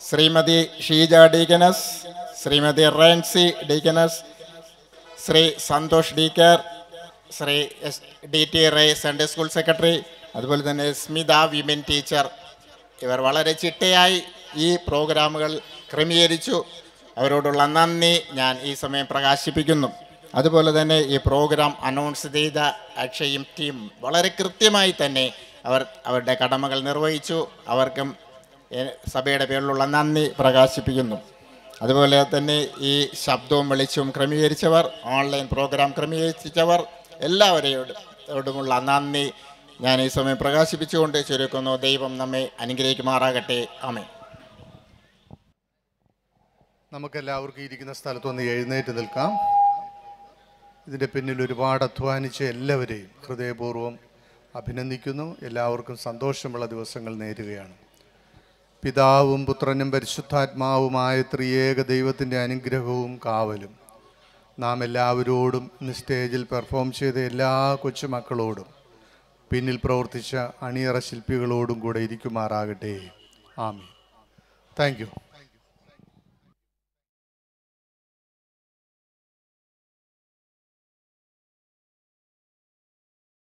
ശ്രീമതി ഷീജ ഡീക്കനസ് ശ്രീമതി റേൻസി ഡീക്കനസ് ശ്രീ സന്തോഷ് ഡീക്കർ ശ്രീ എസ് ഡി ടി റേ സൺഡേ സ്കൂൾ സെക്രട്ടറി അതുപോലെ തന്നെ സ്മിത വിമൻ ടീച്ചർ ഇവർ വളരെ ചിട്ടയായി ഈ പ്രോഗ്രാമുകൾ ക്രമീകരിച്ചു അവരോടുള്ള നന്ദി ഞാൻ ഈ സമയം പ്രകാശിപ്പിക്കുന്നു അതുപോലെ തന്നെ ഈ പ്രോഗ്രാം അനൗൺസ് ചെയ്ത അക്ഷയും ടീം വളരെ കൃത്യമായി തന്നെ അവർ അവരുടെ കടമകൾ നിർവഹിച്ചു അവർക്കും എ- സഭയുടെ പേരിലുള്ള നന്ദി പ്രകാശിപ്പിക്കുന്നു അതുപോലെ തന്നെ ഈ ശബ്ദവും വെളിച്ചവും ക്രമീകരിച്ചവർ ഓൺലൈൻ പ്രോഗ്രാം ക്രമീകരിച്ചവർ എല്ലാവരോടുമുള്ള നന്ദി ഞാൻ ഈ സമയം പ്രകാശിപ്പിച്ചുകൊണ്ട് ചുരുക്കുന്നു ദൈവം നമ്മെ അനുഗ്രഹിക്കുമാറാകട്ടെ ആമേ നമുക്കെല്ലാവർക്കും ഇരിക്കുന്ന സ്ഥലത്തൊന്ന് എഴുന്നേറ്റ് നിൽക്കാം ഇതിൻ്റെ പിന്നിൽ ഒരുപാട് അധ്വാനിച്ച എല്ലാവരെയും ഹൃദയപൂർവ്വം അഭിനന്ദിക്കുന്നു എല്ലാവർക്കും സന്തോഷമുള്ള ദിവസങ്ങൾ നേരുകയാണ് പിതാവും പുത്രനും പരിശുദ്ധാത്മാവുമായ ത്രിയേക ദൈവത്തിൻ്റെ അനുഗ്രഹവും കാവലും നാം എല്ലാവരോടും ഇന്ന് സ്റ്റേജിൽ പെർഫോം ചെയ്ത എല്ലാ കൊച്ചുമക്കളോടും പിന്നിൽ പ്രവർത്തിച്ച അണിയറ ശില്പികളോടും കൂടെ ഇരിക്കുമാറാകട്ടെ ആമി താങ്ക് യു